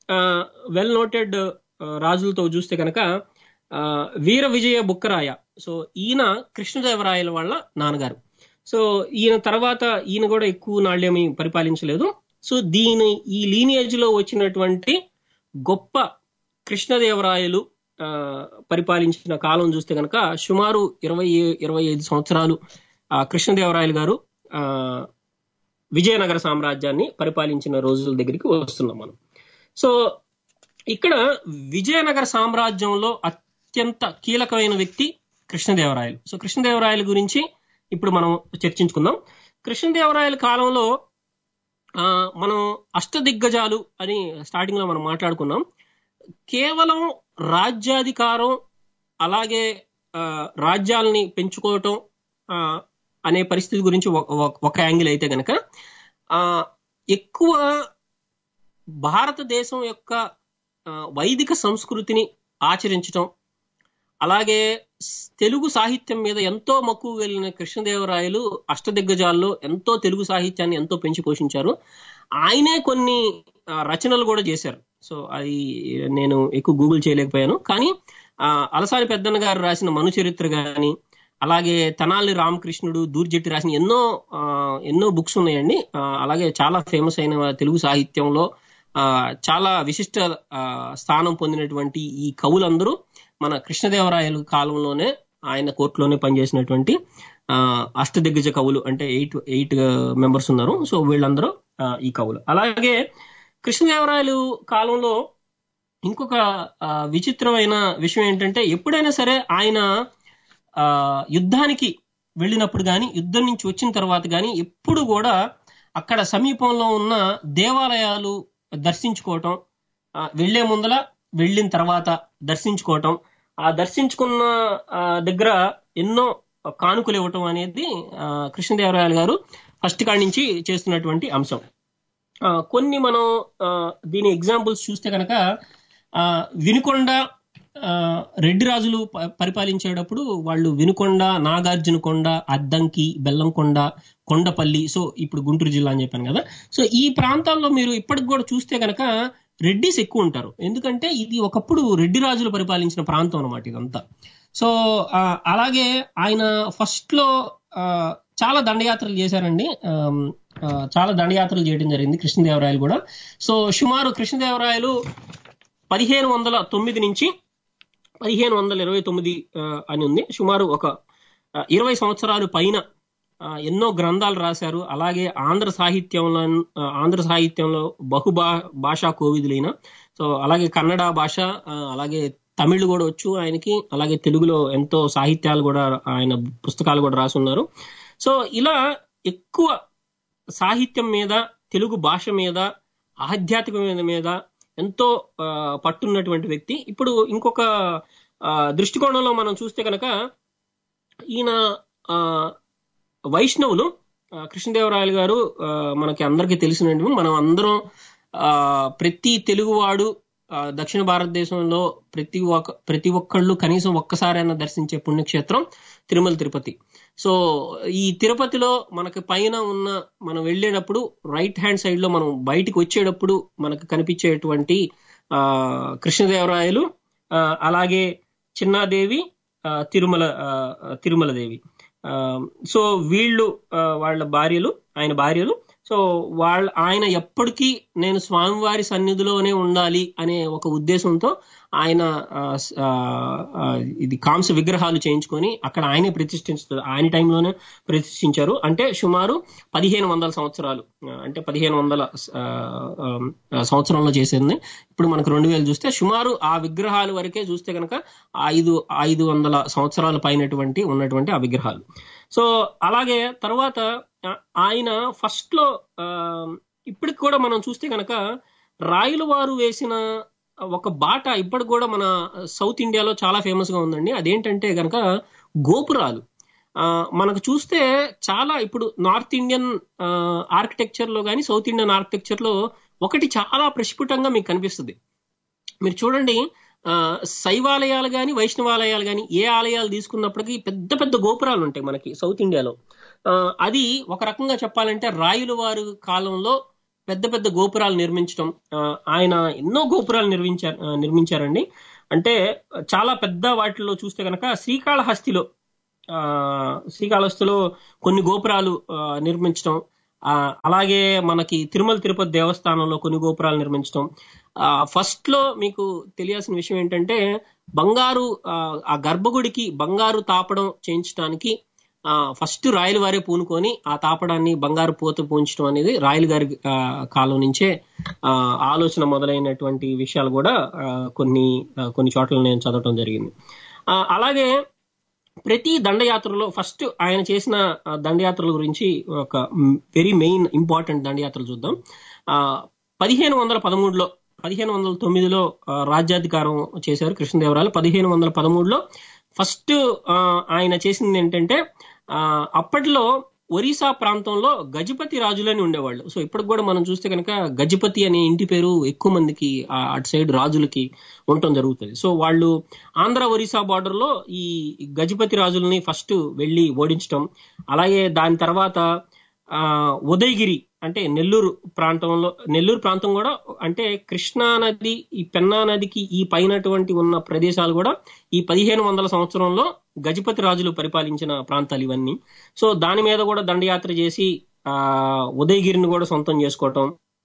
వెల్ నోటెడ్ రాజులతో చూస్తే కనుక ఆ, వీర విజయ బుక్కరాయ సో ఈయన కృష్ణదేవరాయల వాళ్ళ నాన్నగారు సో ఈయన తర్వాత ఈయన కూడా ఎక్కువ నాళ్ళేమి పరిపాలించలేదు సో దీని ఈ లీనియేజ్ లో వచ్చినటువంటి గొప్ప కృష్ణదేవరాయలు ఆ, పరిపాలించిన కాలం చూస్తే కనుక సుమారు ఇరవై ఇరవై ఐదు సంవత్సరాలు ఆ, కృష్ణదేవరాయలు గారు ఆ, విజయనగర సామ్రాజ్యాన్ని పరిపాలించిన రోజుల దగ్గరికి వస్తున్నాం మనం సో ఇక్కడ విజయనగర సామ్రాజ్యంలో అత్యంత కీలకమైన వ్యక్తి కృష్ణదేవరాయలు సో కృష్ణదేవరాయల గురించి ఇప్పుడు మనం చర్చించుకుందాం కృష్ణదేవరాయల కాలంలో ఆ, మనం అష్టదిగ్గజాలు అని స్టార్టింగ్ లో మనం మాట్లాడుకున్నాం కేవలం రాజ్యాధికారం అలాగే ఆ, రాజ్యాల్ని పెంచుకోవటం ఆ, అనే పరిస్థితి గురించి ఒక- ఒక- ఒక యాంగిల్ అయితే గనక ఆ, ఎక్కువ భారతదేశం యొక్క ఆ, వైదిక సంస్కృతిని ఆచరించటం అలాగే స్- తెలుగు సాహిత్యం మీద ఎంతో మక్కువ వెళ్ళిన కృష్ణదేవరాయలు అష్టదిగ్గజాల్లో ఎంతో తెలుగు సాహిత్యాన్ని ఎంతో పెంచి పోషించారు ఆయనే కొన్ని ఆ, రచనలు కూడా చేశారు సో అది నేను ఎక్కువ గూగుల్ చేయలేకపోయాను కానీ ఆ, అలసాని పెద్దన్న గారు రాసిన మను చరిత్ర గాని అలాగే తెనాలి రామకృష్ణుడు దూర్జెట్టి రాసిన ఎన్నో ఆ, ఎన్నో బుక్స్ ఉన్నాయండి ఆ, అలాగే చాలా ఫేమస్ అయిన తెలుగు సాహిత్యంలో ఆ, చాలా విశిష్ట ఆ, స్థానం పొందినటువంటి ఈ కవులందరూ మన కృష్ణదేవరాయల కాలంలోనే ఆయన కోర్టులోనే పనిచేసినటువంటి ఆ, అష్టదిగ్గజ కవులు అంటే ఎయిట్ ఎయిట్ మెంబర్స్ ఉన్నారు సో వీళ్ళందరూ ఆ, ఈ కవులు అలాగే కృష్ణదేవరాయలు కాలంలో ఇంకొక ఆ, విచిత్రమైన విషయం ఏంటంటే ఎప్పుడైనా సరే ఆయన ఆ, యుద్ధానికి వెళ్ళినప్పుడు కానీ యుద్ధం నుంచి వచ్చిన తర్వాత కానీ ఎప్పుడు కూడా అక్కడ సమీపంలో ఉన్న దేవాలయాలు దర్శించుకోవటం ఆ, వెళ్లే ముందల వెళ్ళిన తర్వాత దర్శించుకోవటం ఆ దర్శించుకున్న ఆ, దగ్గర ఎన్నో కానుకలు ఇవ్వటం అనేది ఆ, కృష్ణదేవరాయలు గారు ఫస్ట్ కాడి నుంచి చేస్తున్నటువంటి అంశం ఆ, కొన్ని మనం ఆ, దీని ఎగ్జాంపుల్స్ చూస్తే కనుక ఆ, వినుకొండ ఆ, రెడ్డి రాజులు ప- పరిపాలించేటప్పుడు వాళ్ళు వినుకొండ నాగార్జునకొండ అద్దంకి బెల్లంకొండ కొండపల్లి సో ఇప్పుడు గుంటూరు జిల్లా అని చెప్పాను కదా సో ఈ ప్రాంతాల్లో మీరు ఇప్పటికి కూడా చూస్తే కనుక రెడ్డిస్ ఎక్కువ ఉంటారు ఎందుకంటే ఇది ఒకప్పుడు రెడ్డి రాజులు పరిపాలించిన ప్రాంతం అనమాట ఇదంతా సో ఆ, అలాగే ఆయన ఫస్ట్ లో ఆ, చాలా దండయాత్రలు చేశారండి ఆమ్, ఆ, చాలా దండయాత్రలు చేయడం జరిగింది కృష్ణదేవరాయలు కూడా సో సుమారు కృష్ణదేవరాయలు పదిహేను వందల తొమ్మిది నుంచి పదిహేను వందల ఇరవై తొమ్మిది ఆ, అని ఉంది సుమారు ఒక ఆ, ఇరవై సంవత్సరాలు పైన ఆ, ఎన్నో గ్రంథాలు రాశారు అలాగే ఆంధ్ర సాహిత్యంలో ఆ, ఆంధ్ర సాహిత్యంలో బహుభా భాషా కోవిదులైన సో అలాగే కన్నడ భాష ఆ, అలాగే తమిళ్ కూడా వచ్చు ఆయనకి అలాగే తెలుగులో ఎంతో సాహిత్యాలు కూడా ఆయన పుస్తకాలు కూడా రాసున్నారు సో ఇలా ఎక్కువ సాహిత్యం మీద తెలుగు భాష మీద ఆధ్యాత్మికమైన మీద ఎంతో ఆ, పట్టున్నటువంటి వ్యక్తి ఇప్పుడు ఇంకొక ఆ, దృష్టికోణంలో మనం చూస్తే కనుక ఈయన ఆ, వైష్ణవులు ఆ, కృష్ణదేవరాయలు గారు ఆ, మనకి అందరికీ తెలిసినటువంటి మనం అందరం ఆ, ప్రతి తెలుగువాడు ఆ, దక్షిణ భారతదేశంలో ప్రతి ఒక్క ప్రతి ఒక్కళ్ళు కనీసం ఒక్కసారైనా దర్శించే పుణ్యక్షేత్రం తిరుమల తిరుపతి సో ఈ తిరుపతిలో మనకి పైన ఉన్న మనం వెళ్ళేటప్పుడు రైట్ హ్యాండ్ సైడ్ లో మనం బయటికి వచ్చేటప్పుడు మనకు కనిపించేటువంటి ఆ కృష్ణదేవరాయలు ఆ, అలాగే చిన్నాదేవి ఆ, తిరుమల ఆ, తిరుమల దేవి ఆ, సో వీళ్ళు ఆ, వాళ్ళ భార్యలు ఆయన భార్యలు సో వాళ్ళ ఆయన ఎప్పటికీ నేను స్వామివారి సన్నిధిలోనే ఉండాలి అనే ఒక ఉద్దేశంతో ఆయన ఆ, స- ఆ, ఆ, ఇది కాంస విగ్రహాలు చేయించుకొని అక్కడ ఆయనే ప్రతిష్ఠించారు ఆయన టైంలోనే ప్రతిష్ఠించారు అంటే సుమారు పదిహేను వందల సంవత్సరాలు ఆ, అంటే పదిహేను వందల ఆ, ఆ, సంవత్సరంలో చేసింది ఇప్పుడు మనకు రెండు వేలు చూస్తే సుమారు ఆ విగ్రహాల వరకే చూస్తే కనుక ఐదు ఐదు వందల సంవత్సరాల పైనటువంటి ఉన్నటువంటి ఆ విగ్రహాలు సో అలాగే తర్వాత ఆ, ఆయన ఫస్ట్ లో ఆ, ఇప్పటికి కూడా మనం చూస్తే కనుక రాయల వారు వేసిన ఒక బాట ఇప్పటికి కూడా మన సౌత్ ఇండియాలో చాలా ఫేమస్ గా ఉందండి అదేంటంటే గనక గోపురాలు ఆ, మనకు చూస్తే చాలా ఇప్పుడు నార్త్ ఇండియన్ ఆర్కిటెక్చర్ లో కానీ సౌత్ ఇండియన్ ఆర్కిటెక్చర్ లో ఒకటి చాలా ప్రస్ఫుటంగా మీకు కనిపిస్తుంది మీరు చూడండి ఆ, శైవాలయాలు కానీ వైష్ణవాలయాలు కానీ ఏ ఆలయాలు తీసుకున్నప్పటికీ పెద్ద పెద్ద గోపురాలు ఉంటాయి మనకి సౌత్ ఇండియాలో ఆ, అది ఒక రకంగా చెప్పాలంటే రాయుల వారి కాలంలో పెద్ద పెద్ద గోపురాలు నిర్మించడం ఆ, ఆయన ఎన్నో గోపురాలు నిర్మించారు ఆ, నిర్మించారండి అంటే చాలా పెద్ద వాటిలో చూస్తే కనుక శ్రీకాళహస్తిలో ఆ, శ్రీకాళహస్తిలో కొన్ని గోపురాలు ఆ, నిర్మించడం ఆ, అలాగే మనకి తిరుమల తిరుపతి దేవస్థానంలో కొన్ని గోపురాలు నిర్మించడం ఫస్ట్ లో మీకు తెలియాల్సిన విషయం ఏంటంటే బంగారు ఆ, ఆ గర్భగుడికి బంగారు తాపడం చేయించడానికి ఫస్ట్ రాయల వారే పూనుకొని ఆ తాపడాన్ని బంగారు పూత పూయించడం అనేది రాయల గారి ఆ, కాలం నుంచే ఆ, ఆలోచన మొదలైనటువంటి విషయాలు కూడా ఆ, కొన్ని ఆ, కొన్ని చోట్ల నేను చదవటం జరిగింది ఆ, అలాగే ప్రతి దండయాత్రలో ఫస్ట్ ఆయన చేసిన ఆ, దండయాత్రల గురించి ఒక వెరీ మెయిన్ ఇంపార్టెంట్ దండయాత్రలు చూద్దాం ఆ, పదిహేను వందల పదమూడులో పదిహేను వందల తొమ్మిదిలో ఆ, రాజ్యాధికారం చేశారు కృష్ణదేవరాయలు పదిహేను వందల పదమూడులో ఫస్ట్ ఆ, ఆయన చేసింది ఏంటంటే ఆ, అప్పట్లో ఒరిస్సా ప్రాంతంలో గజపతి రాజులని ఉండేవాళ్ళు సో ఇప్పటికి కూడా మనం చూస్తే కనుక గజపతి అనే ఇంటి పేరు ఎక్కువ మందికి ఆ అటు సైడ్ రాజులకి ఉండటం జరుగుతుంది సో వాళ్ళు ఆంధ్ర ఒరిస్సా బార్డర్ లో ఈ గజపతి రాజుల్ని ఫస్ట్ వెళ్ళి ఓడించడం అలాగే దాని తర్వాత ఆ ఉదయగిరి అంటే నెల్లూరు ప్రాంతంలో నెల్లూరు ప్రాంతం కూడా అంటే కృష్ణా నది ఈ పెన్నా నదికి ఈ పైనటువంటి ఉన్న ప్రదేశాలు కూడా ఈ పదిహేను వందల సంవత్సరంలో గజపతి రాజులు పరిపాలించిన ప్రాంతాలు ఇవన్నీ సో దాని మీద కూడా దండయాత్ర చేసి ఆ ఉదయగిరిని కూడా సొంతం చేసుకోవటం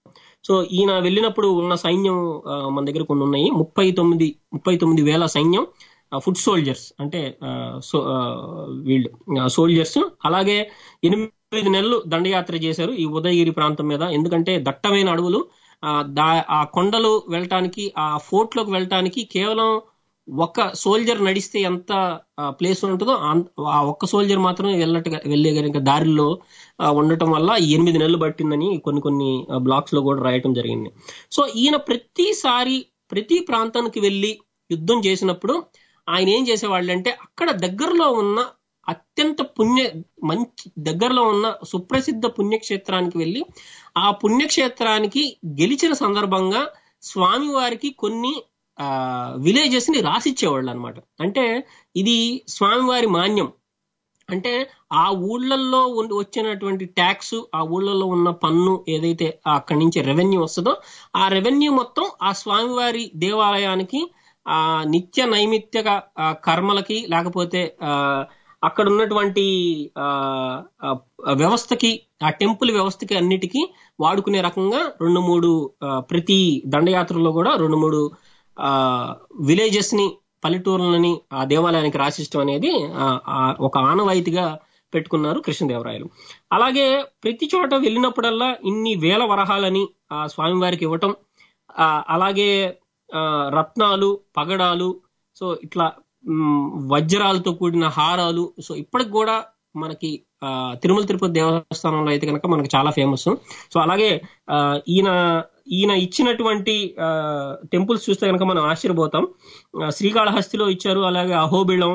సో ఈయన వెళ్ళినప్పుడు ఉన్న సైన్యం ఆ, మన దగ్గర కొన్ని ఉన్నాయి ముప్పై తొమ్మిది ముప్పై తొమ్మిది వేల సైన్యం ఫుడ్ సోల్జర్స్ అంటే ఆ, సో ఆ, వీళ్ళు సోల్జర్స్ అలాగే ఎనిమిది నెలలు దండయాత్ర చేశారు ఈ ఉదయగిరి ప్రాంతం మీద ఎందుకంటే దట్టమైన అడవులు ఆ, దా ఆ కొండలు వెళ్ళటానికి ఆ ఫోర్ట్ లోకి వెళ్ళటానికి కేవలం ఒక సోల్జర్ నడిస్తే ఎంత ప్లేస్ ఉంటుందో అం- ఆ ఒక్క సోల్జర్ మాత్రమే వెళ్ళట్టుగా వెళ్ళే గనుక దారిలో ఆ, ఉండటం వల్ల ఈ ఎనిమిది నెలలు పట్టిందని కొన్ని కొన్ని బ్లాక్స్ లో కూడా రాయటం జరిగింది సో ఈయన ప్రతిసారి ప్రతి ప్రాంతానికి వెళ్ళి యుద్ధం చేసినప్పుడు ఆయన ఏం చేసేవాళ్ళంటే అక్కడ దగ్గరలో ఉన్న అత్యంత పుణ్య మంచి దగ్గరలో ఉన్న సుప్రసిద్ధ పుణ్యక్షేత్రానికి వెళ్ళి ఆ పుణ్యక్షేత్రానికి గెలిచిన సందర్భంగా స్వామివారికి కొన్ని ఆ విలేజెస్ ని రాసిచ్చేవాళ్ళు అనమాట అంటే ఇది స్వామివారి మాన్యం అంటే ఆ ఊళ్ళల్లో ఉండి వచ్చినటువంటి ట్యాక్స్ ఆ ఊళ్ళల్లో ఉన్న పన్ను ఏదైతే అక్కడి నుంచి రెవెన్యూ వస్తుందో ఆ రెవెన్యూ మొత్తం ఆ స్వామివారి దేవాలయానికి ఆ నిత్య నైమిత్తిక ఆ, కర్మలకి లేకపోతే ఆ అక్కడ ఉన్నటువంటి ఆ ఆ, వ్యవస్థకి ఆ టెంపుల్ వ్యవస్థకి అన్నిటికీ వాడుకునే రకంగా రెండు మూడు ఆ, ప్రతి దండయాత్రలో కూడా రెండు మూడు ఆ విలేజెస్ ని పల్లెటూర్లని ఆ దేవాలయానికి రాసిష్టం అనేది ఆ, ఆ, ఒక ఆనవాయితీగా పెట్టుకున్నారు కృష్ణదేవరాయలు అలాగే ప్రతి చోట వెళ్ళినప్పుడల్లా ఇన్ని వేల వరహాలని ఆ స్వామివారికి ఇవ్వటం ఆ, అలాగే ఆ, రత్నాలు పగడాలు సో ఇట్లా మ్, వజ్రాలతో కూడిన హారాలు సో ఇప్పటికి కూడా మనకి ఆ, తిరుమల తిరుపతి దేవస్థానంలో అయితే కనుక మనకి చాలా ఫేమస్ సో అలాగే ఆ, ఈయన ఈయన ఇచ్చినటువంటి టెంపుల్స్ చూస్తే కనుక మనం ఆశ్చర్యపోతాం ఆ, శ్రీకాళహస్తిలో ఇచ్చారు అలాగే అహోబిళం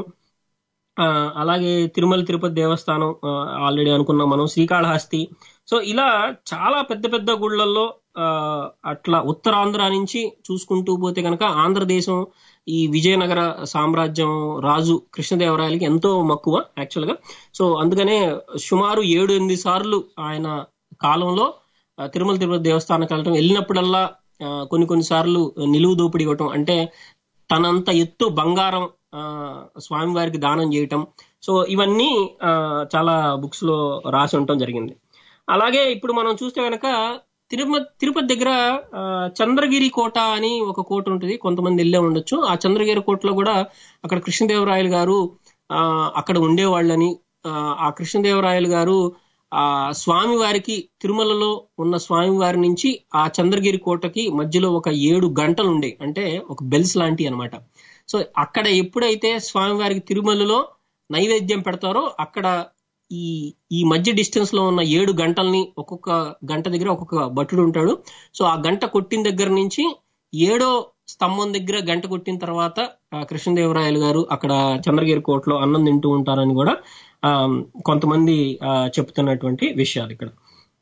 ఆ, అలాగే తిరుమల తిరుపతి దేవస్థానం ఆల్రెడీ అనుకున్నాం మనం శ్రీకాళహస్తి సో ఇలా చాలా పెద్ద పెద్ద గుళ్ళల్లో ఆ, అట్లా ఉత్తరాంధ్ర నుంచి చూసుకుంటూ పోతే కనుక ఆంధ్రదేశం ఈ విజయనగర సామ్రాజ్యం రాజు కృష్ణదేవరాయలకి ఎంతో మక్కువ యాక్చువల్ గా సో అందుకనే సుమారు ఏడు ఎనిమిది సార్లు ఆయన కాలంలో ఆ, తిరుమల తిరుపతి దేవస్థానానికి వెళ్ళటం వెళ్ళినప్పుడల్లా ఆ, కొన్ని కొన్ని సార్లు నిలువు దోపిడీ ఇవ్వటం అంటే తనంత ఎత్తు బంగారం ఆ, స్వామివారికి దానం చేయటం సో ఇవన్నీ ఆ, చాలా బుక్స్ లో రాసి ఉండటం జరిగింది అలాగే ఇప్పుడు మనం చూస్తే కనుక తిరుపతి తిరుపతి దగ్గర ఆ, చంద్రగిరి కోట అని ఒక కోట ఉంటుంది కొంతమంది వెళ్ళే ఉండొచ్చు ఆ చంద్రగిరి కోటలో కూడా అక్కడ కృష్ణదేవరాయలు గారు ఆ, అక్కడ ఉండేవాళ్ళని ఆ, ఆ కృష్ణదేవరాయలు గారు ఆ స్వామివారికి తిరుమలలో ఉన్న స్వామివారి నుంచి ఆ చంద్రగిరి కోటకి మధ్యలో ఒక ఏడు గంటలు ఉండే అంటే ఒక బెల్స్ లాంటి అన్నమాట సో అక్కడ ఎప్పుడైతే స్వామివారికి తిరుమలలో నైవేద్యం పెడతారో అక్కడ ఈ ఈ మధ్య డిస్టెన్స్ లో ఉన్న ఏడు గంటల్ని ఒక్కొక్క గంట దగ్గర ఒక్కొక్క భటుడు ఉంటాడు సో ఆ గంట కొట్టిన దగ్గర నుంచి ఏడో స్తంభం దగ్గర గంట కొట్టిన తర్వాత ఆ, కృష్ణదేవరాయలు గారు అక్కడ చంద్రగిరి కోటలో అన్నం తింటూ ఉంటారని కూడా ఆ, కొంతమంది ఆ, చెప్తున్నటువంటి విషయాలు ఇక్కడ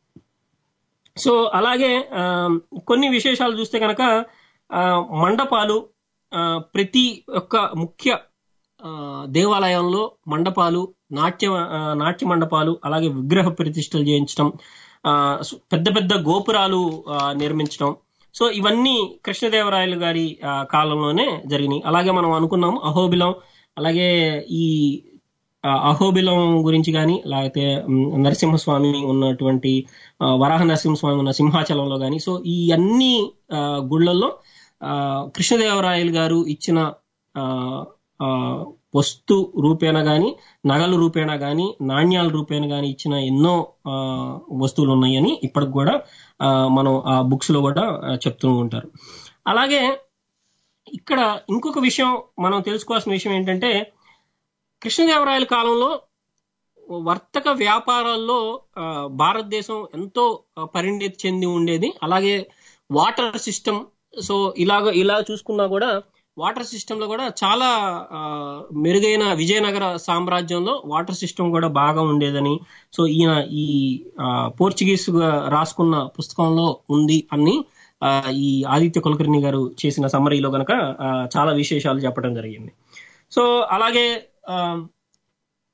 సో అలాగే ఆ, కొన్ని విశేషాలు చూస్తే కనుక ఆ, మండపాలు ఆ, ప్రతి ఒక్క ముఖ్య ఆ, దేవాలయంలో మండపాలు నాట్య ఆ, నాట్య మండపాలు అలాగే విగ్రహ ప్రతిష్టలు చేయించడం ఆ, సు- పెద్ద పెద్ద గోపురాలు ఆ, నిర్మించడం సో ఇవన్నీ కృష్ణదేవరాయలు గారి ఆ, కాలంలోనే జరిగినాయి అలాగే మనం అనుకున్నాము అహోబిలం అలాగే ఈ ఆ, అహోబిలం గురించి కానీ లేకపోతే మ్, నరసింహస్వామి ఉన్నటువంటి ఆ, వరాహ నరసింహస్వామి ఉన్న సింహాచలంలో కానీ సో ఈ అన్ని ఆ, గుళ్ళల్లో ఆ, కృష్ణదేవరాయలు గారు ఇచ్చిన ఆ, ఆ, వస్తు రూపేణ గాని నగలు రూపేణ గాని నాణ్యాల రూపేణ గాని ఇచ్చిన ఎన్నో ఆ, వస్తువులు ఉన్నాయని ఇప్పటికి కూడా ఆ, మనం ఆ బుక్స్ లో కూడా ఆ, చెప్తూ ఉంటారు అలాగే ఇక్కడ ఇంకొక విషయం మనం తెలుసుకోవాల్సిన విషయం ఏంటంటే కృష్ణదేవరాయల కాలంలో వర్తక వ్యాపారాల్లో ఆ, భారతదేశం ఎంతో ఆ, పరిణితి చెంది ఉండేది అలాగే వాటర్ సిస్టమ్ సో ఇలాగ ఇలా చూసుకున్నా కూడా వాటర్ సిస్టమ్ లో కూడా చాలా ఆ, మెరుగైన విజయనగర సామ్రాజ్యంలో వాటర్ సిస్టమ్ కూడా బాగా ఉండేదని సో ఈయన ఈ ఆ, పోర్చుగీస్ గా రాసుకున్న పుస్తకంలో ఉంది అని ఆ, ఈ ఆదిత్య కులకర్ణి గారు చేసిన సమ్మరీలో గనక ఆ, చాలా విశేషాలు చెప్పడం జరిగింది సో అలాగే ఆ,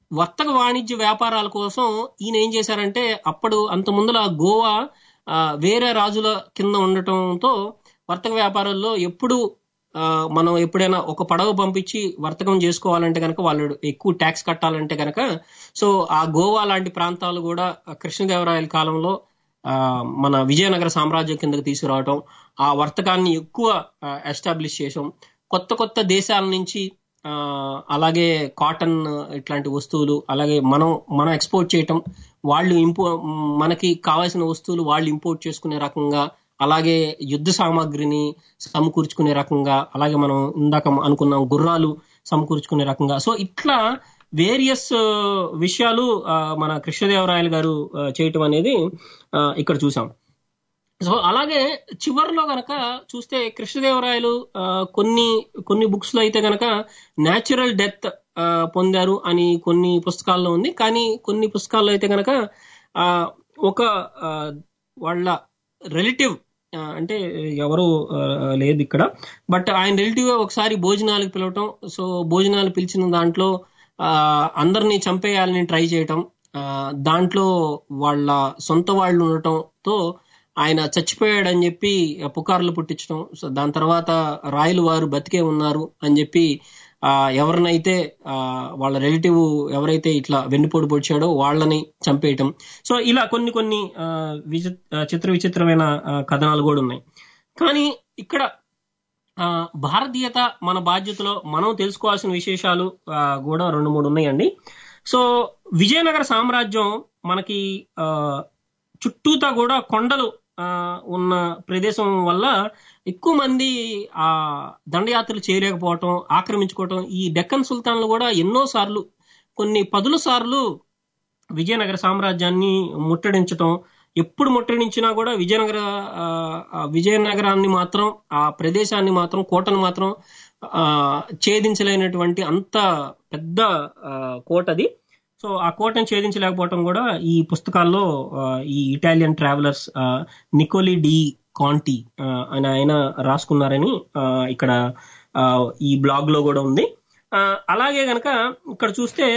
వర్తక వాణిజ్య వ్యాపారాల కోసం ఈయన ఏం చేశారంటే అప్పుడు అంత ముందల గోవా ఆ, వేరే రాజుల కింద ఉండటంతో వర్తక వ్యాపారాల్లో ఎప్పుడు ఆ, మనం ఎప్పుడైనా ఒక పడవ పంపించి వర్తకం చేసుకోవాలంటే కనుక వాళ్ళు ఎక్కువ ట్యాక్స్ కట్టాలంటే కనుక సో ఆ గోవా లాంటి ప్రాంతాలు కూడా కృష్ణదేవరాయల కాలంలో ఆ, మన విజయనగర సామ్రాజ్యం కిందకి తీసుకురావటం ఆ వర్తకాన్ని ఎక్కువ ఎస్టాబ్లిష్ చేయటం కొత్త కొత్త దేశాల నుంచి ఆ, అలాగే కాటన్ ఇట్లాంటి వస్తువులు అలాగే మనం మనం ఎక్స్పోర్ట్ చేయటం వాళ్ళు ఇంపో మనకి కావాల్సిన వస్తువులు వాళ్ళు ఇంపోర్ట్ చేసుకునే రకంగా అలాగే యుద్ధ సామాగ్రిని సమకూర్చుకునే రకంగా అలాగే మనం ఇందాక అనుకున్నాం గుర్రాలు సమకూర్చుకునే రకంగా సో ఇట్లా వేరియస్ విషయాలు ఆ, మన కృష్ణదేవరాయలు గారు ఆ, చేయటం అనేది ఆ, ఇక్కడ చూసాం సో అలాగే చివరిలో గనక చూస్తే కృష్ణదేవరాయలు ఆ, కొన్ని కొన్ని బుక్స్ లో అయితే గనక న్యాచురల్ డెత్ పొందారు అని కొన్ని పుస్తకాల్లో ఉంది కానీ కొన్ని పుస్తకాల్లో అయితే గనక ఆ, ఒక ఆ, వాళ్ళ రిలేటివ్ అంటే ఎవరు ఆ, లేదు ఇక్కడ బట్ ఆయన రిలేటివ్ ఒకసారి భోజనాలకు పిలవటం సో భోజనాలు పిలిచిన దాంట్లో ఆ, అందరినీ చంపేయాలని ట్రై చేయటం ఆ, దాంట్లో వాళ్ళ సొంత వాళ్ళు ఉండటంతో ఆయన చచ్చిపోయాడని చెప్పి పుకార్లు పుట్టించడం సో దాని తర్వాత రాయలు వారు బతికే ఉన్నారు అని చెప్పి ఆ ఎవరినైతే ఆ వాళ్ళ రిలేటివ్ ఎవరైతే ఇట్లా వెన్నుపోటు పొడిచాడో వాళ్ళని చంపేయటం సో ఇలా కొన్ని కొన్ని ఆ, విచి ఆ, చిత్ర విచిత్రమైన ఆ, కథనాలు కూడా ఉన్నాయి కానీ ఇక్కడ ఆ, భారతీయత మన బాధ్యతలో మనం తెలుసుకోవాల్సిన విశేషాలు ఆ, కూడా రెండు మూడు ఉన్నాయండి సో విజయనగర సామ్రాజ్యం మనకి ఆ, చుట్టూతా కూడా కొండలు ఆ, ఉన్న ప్రదేశం వల్ల ఎక్కువ మంది ఆ దండయాత్రలు చేయలేకపోవటం ఆక్రమించుకోవటం ఈ డెక్కన్ సుల్తాన్లు కూడా ఎన్నో సార్లు కొన్ని పదుల సార్లు విజయనగర సామ్రాజ్యాన్ని ముట్టడించటం ఎప్పుడు ముట్టడించినా కూడా విజయనగర ఆ, ఆ విజయనగరాన్ని మాత్రం ఆ ప్రదేశాన్ని మాత్రం కోటను మాత్రం ఆ ఛేదించలేనటువంటి అంత పెద్ద ఆ, కోట అది సో ఆ కోటను ఛేదించలేకపోవటం కూడా ఈ పుస్తకాల్లో ఆ, ఈ Italian travellers Nicolo de Conti ఆ, అని ఆయన రాసుకున్నారని ఆ, ఇక్కడ ఆ, ఈ బ్లాగ్ లో కూడా ఉంది ఆ, అలాగే గనక ఇక్కడ చూస్తే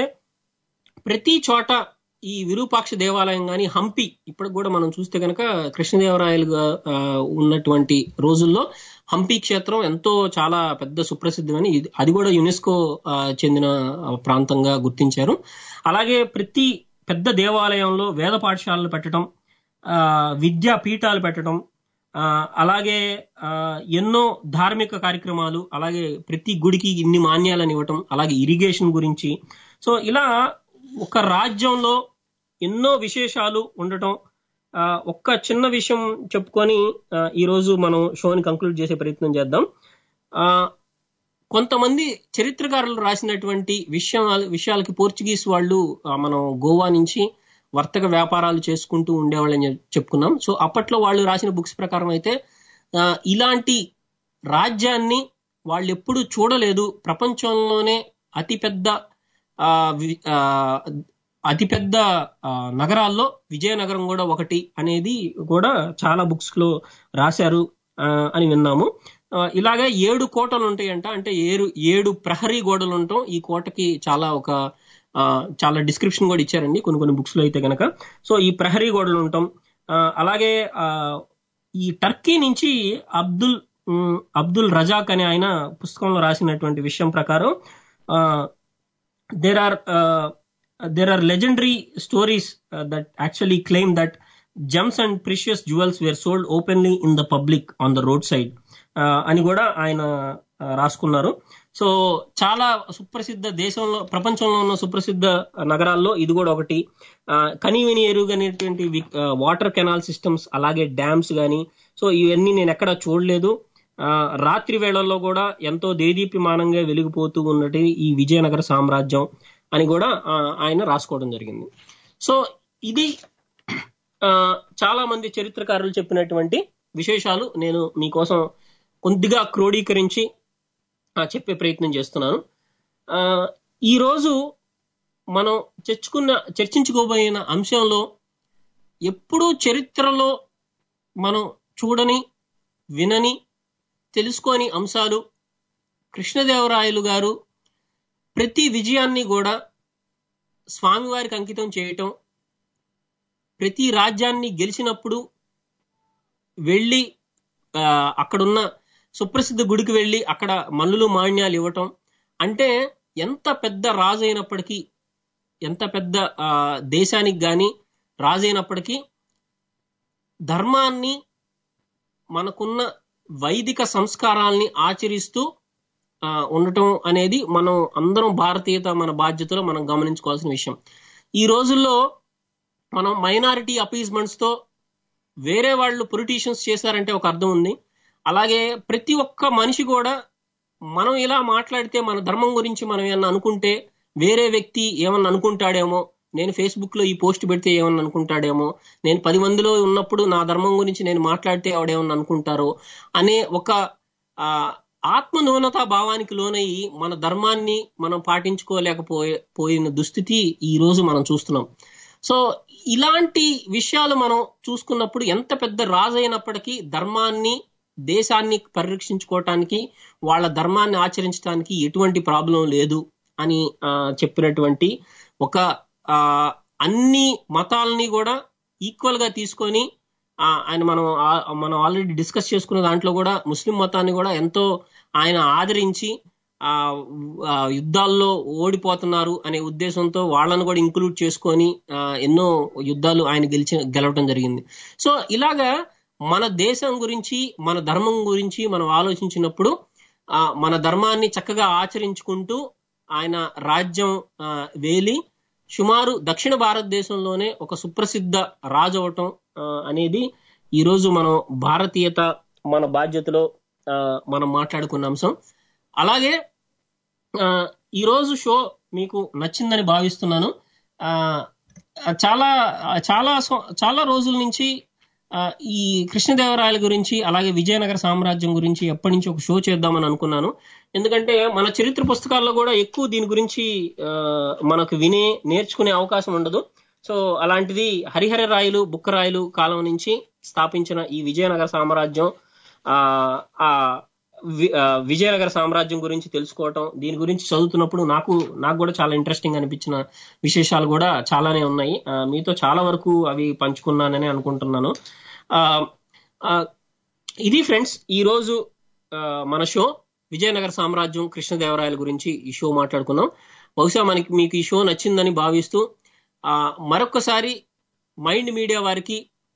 ప్రతి చోట ఈ విరూపాక్ష దేవాలయం గాని హంపి ఇప్పటికి కూడా మనం చూస్తే కనుక కృష్ణదేవరాయలుగా ఆ, ఉన్నటువంటి రోజుల్లో హంపి క్షేత్రం ఎంతో చాలా పెద్ద సుప్రసిద్ధమని ఇది- అది కూడా యునెస్కో ఆ, చెందిన ఆ, ప్రాంతంగా గుర్తించారు అలాగే ప్రతి పెద్ద దేవాలయంలో వేద పాఠశాలలు పెట్టడం ఆ, విద్యా పీఠాలు పెట్టడం ఆ, అలాగే ఆ, ఎన్నో ధార్మిక కార్యక్రమాలు అలాగే ప్రతి గుడికి ఇన్ని మాన్యాలను ఇవ్వటం అలాగే ఇరిగేషన్ గురించి సో ఇలా ఒక రాజ్యంలో ఎన్నో విశేషాలు ఉండటం ఆ, ఒక్క చిన్న విషయం చెప్పుకొని ఆ, ఈ రోజు మనం షోని కంక్లూడ్ చేసే ప్రయత్నం చేద్దాం ఆ, కొంతమంది చరిత్రకారులు రాసినటువంటి విషయాలు విషయాలకి పోర్చుగీస్ వాళ్ళు ఆ, మనం గోవా నుంచి వర్తక వ్యాపారాలు చేసుకుంటూ ఉండేవాళ్ళని చెప్- చెప్పుకున్నాం సో అప్పట్లో వాళ్ళు రాసిన బుక్స్ ప్రకారం అయితే ఆ, ఇలాంటి రాజ్యాన్ని వాళ్ళు ఎప్పుడు చూడలేదు ప్రపంచంలోనే అతిపెద్ద ఆ, వి- ఆ, అతిపెద్ద ఆ, నగరాల్లో విజయనగరం కూడా ఒకటి అనేది కూడా చాలా బుక్స్ లో రాశారు ఆ, అని విన్నాము ఆ, ఇలాగే ఏడు కోటలు ఉంటాయంట అంటే ఏడు ఏడు ప్రహరీ గోడలు ఉండటం ఈ కోటకి చాలా ఒక ఆ, చాలా డిస్క్రిప్షన్ కూడా ఇచ్చారండి కొన్ని కొన్ని బుక్స్ లో అయితే గనక సో ఈ ప్రహరీ గోడలు ఉండటం ఆ, అలాగే ఆ, ఈ టర్కీ నుంచి అబ్దుల్ ఉమ్, అబ్దుల్ రజాక్ అనే ఆయన పుస్తకంలో రాసినటువంటి విషయం ప్రకారం there are there are legendary stories uh, that actually claim that gems and precious jewels were sold openly in the public on the roadside uh, అని కూడా ఆయన uh, రాసుకున్నారు సో చాలా సుప్రసిద్ధ దేశంలో ప్రపంచంలో ఉన్న సుప్రసిద్ధ నగరాల్లో ఇది కూడా ఒకటి కనీవిని ఎరుగనేటువంటి వాటర్ కెనాల్ సిస్టమ్స్ అలాగే డ్యామ్స్ కానీ సో ఇవన్నీ నేను ఎక్కడ చూడలేదు ఆ, రాత్రి వేళల్లో కూడా ఎంతో దేదీప్యమానంగా వెలిగిపోతూ ఉన్నటి ఈ విజయనగర సామ్రాజ్యం అని కూడా ఆ, ఆయన రాసుకోవడం జరిగింది సో ఇది ఆ, చాలా మంది చరిత్రకారులు చెప్పినటువంటి విశేషాలు నేను మీకోసం కొద్దిగా క్రోడీకరించి ఆ, చెప్పే ప్రయత్నం చేస్తున్నాను ఆ, ఈ రోజు మనం చర్చుకున్న చర్చించుకోబోయిన అంశంలో ఎప్పుడూ చరిత్రలో మనం చూడని వినని తెలుసుకోని అంశాలు కృష్ణదేవరాయలు గారు ప్రతి విజయాన్ని కూడా స్వామివారికి అంకితం చేయటం ప్రతి రాజ్యాన్ని గెలిచినప్పుడు వెళ్ళి ఆ, అక్కడున్న సుప్రసిద్ధ గుడికి వెళ్ళి అక్కడ మల్లులు మాన్యాలు ఇవ్వటం అంటే ఎంత పెద్ద రాజు అయినప్పటికీ ఎంత పెద్ద ఆ, దేశానికి గాని రాజు అయినప్పటికీ ధర్మాన్ని మనకున్న వైదిక సంస్కారాల్ని ఆచరిస్తూ ఆ, ఉండటం అనేది మనం అందరం భారతీయత మన బాధ్యతలో మనం గమనించుకోవాల్సిన విషయం ఈ రోజుల్లో మనం మైనారిటీ అపీజ్మెంట్స్ తో వేరే వాళ్ళు పొలిటీషియన్స్ చేశారంటే ఒక అర్థం ఉంది అలాగే ప్రతి ఒక్క మనిషి కూడా మనం ఇలా మాట్లాడితే మన ధర్మం గురించి మనం ఏమన్నా అనుకుంటే వేరే వ్యక్తి ఏమన్నా అనుకుంటాడేమో నేను ఫేస్బుక్ లో ఈ పోస్ట్ పెడితే ఏమన్నా అనుకుంటాడేమో నేను పది మందిలో ఉన్నప్పుడు నా ధర్మం గురించి నేను మాట్లాడితే ఆవిడేమన్నా అనుకుంటారో అనే ఒక ఆ, ఆత్మ న్యూనతా భావానికి లోనయ్యి మన ధర్మాన్ని మనం పాటించుకోలేకపోయే పోయిన దుస్థితి ఈ రోజు మనం చూస్తున్నాం సో ఇలాంటి విషయాలు మనం చూసుకున్నప్పుడు ఎంత పెద్ద రాజు అయినప్పటికీ ధర్మాన్ని దేశాన్ని పరిరక్షించుకోవటానికి వాళ్ళ ధర్మాన్ని ఆచరించడానికి ఎటువంటి ప్రాబ్లం లేదు అని ఆ, చెప్పినటువంటి ఒక ఆ, అన్ని మతాలని కూడా ఈక్వల్ గా తీసుకొని ఆ, ఆయన మనం ఆ- మనం ఆల్రెడీ డిస్కస్ చేసుకున్న దాంట్లో కూడా ముస్లిం మతాన్ని కూడా ఎంతో ఆయన ఆదరించి ఆ ఆ, యుద్ధాల్లో ఓడిపోతున్నారు అనే ఉద్దేశంతో వాళ్ళను కూడా ఇంక్లూడ్ చేసుకొని ఆ, ఎన్నో యుద్ధాలు ఆయన గెలిచి గెలవడం జరిగింది సో ఇలాగా మన దేశం గురించి మన ధర్మం గురించి మనం ఆలోచించినప్పుడు ఆ, మన ధర్మాన్ని చక్కగా ఆచరించుకుంటూ ఆయన రాజ్యం ఆ, వేలి సుమారు దక్షిణ భారతదేశంలోనే ఒక సుప్రసిద్ధ రాజు అవటం ఆ, అనేది ఈ రోజు మనం భారతీయత మన బాధ్యతలో ఆ, మనం మాట్లాడుకున్న అంశం అలాగే ఆ, ఈ రోజు షో మీకు నచ్చిందని భావిస్తున్నాను ఆ, చాలా చాలా సం- చాలా రోజుల నుంచి ఆ, ఈ కృష్ణదేవరాయల గురించి అలాగే విజయనగర సామ్రాజ్యం గురించి ఎప్పటి నుంచి ఒక షో చేద్దామని అనుకున్నాను ఎందుకంటే మన చరిత్ర పుస్తకాల్లో కూడా ఎక్కువ దీని గురించి ఆ, మనకు వినే నేర్చుకునే అవకాశం ఉండదు సో అలాంటిది హరిహర రాయలు బుక్కరాయలు కాలం నుంచి స్థాపించిన ఈ విజయనగర సామ్రాజ్యం ఆ ఆ వి- ఆ, విజయనగర సామ్రాజ్యం గురించి తెలుసుకోవటం దీని గురించి చదువుతున్నప్పుడు నాకు నాకు కూడా చాలా ఇంట్రెస్టింగ్ అనిపించిన విశేషాలు కూడా చాలానే ఉన్నాయి ఆ, మీతో చాలా వరకు అవి పంచుకున్నానని అనుకుంటున్నాను ఆ, ఆ, ఇది ఫ్రెండ్స్ ఈ రోజు ఆ, మన షో విజయనగర సామ్రాజ్యం కృష్ణదేవరాయల గురించి ఈ షో మాట్లాడుకున్నాం బహుశా మనకి మీకు ఈ షో నచ్చిందని భావిస్తూ ఆ, మరొక్కసారి మైండ్ మీడియా వారికి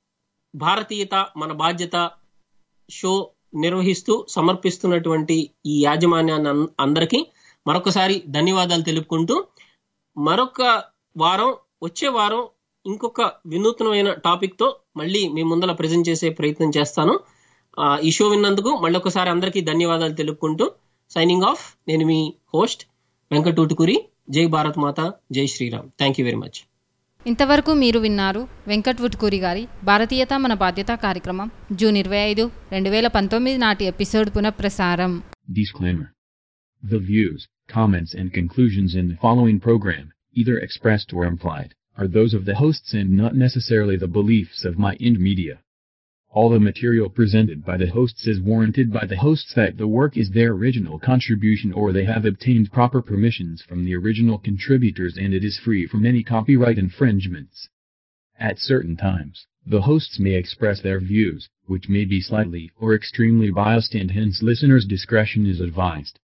భారతీయత మన బాధ్యత షో నిర్వహిస్తూ సమర్పిస్తున్నటువంటి ఈ యాజమాన్యాన్ని అన్- అందరికీ మరొకసారి ధన్యవాదాలు తెలుపుకుంటూ మరొక వారం వచ్చే వారం ఇంకొక వినూత్నమైన టాపిక్ తో మళ్ళీ మీ ముందర ప్రజెంట్ చేసే ప్రయత్నం చేస్తాను ఆ, ఈ షో విన్నందుకు మళ్ళీ ఒకసారి అందరికీ ధన్యవాదాలు తెలుపుకుంటూ సైనింగ్ ఆఫ్ నేను మీ హోస్ట్ వెంకటూటుకురి జై భారత్ మాత జై Shri Ram thank you very much ఇంతవరకు మీరు విన్నారు వెంకట్ వుట్కూరి గారి భారతీయత మన బాధ్యత కార్యక్రమం జూన్ ఇరవై ఐదు రెండు వేల పంతొమ్మిది నాటి ఎపిసోడ్ పునఃప్రసారం Disclaimer. The views, comments and conclusions in the following program, either expressed or implied, are those of the hosts and not necessarily the beliefs of My Ind Media. All the material presented by the hosts is warranted by the hosts that the work is their original contribution or they have obtained proper permissions from the original contributors and it is free from any copyright infringements. At certain times, the hosts may express their views, which may be slightly or extremely biased and hence listeners' discretion is advised.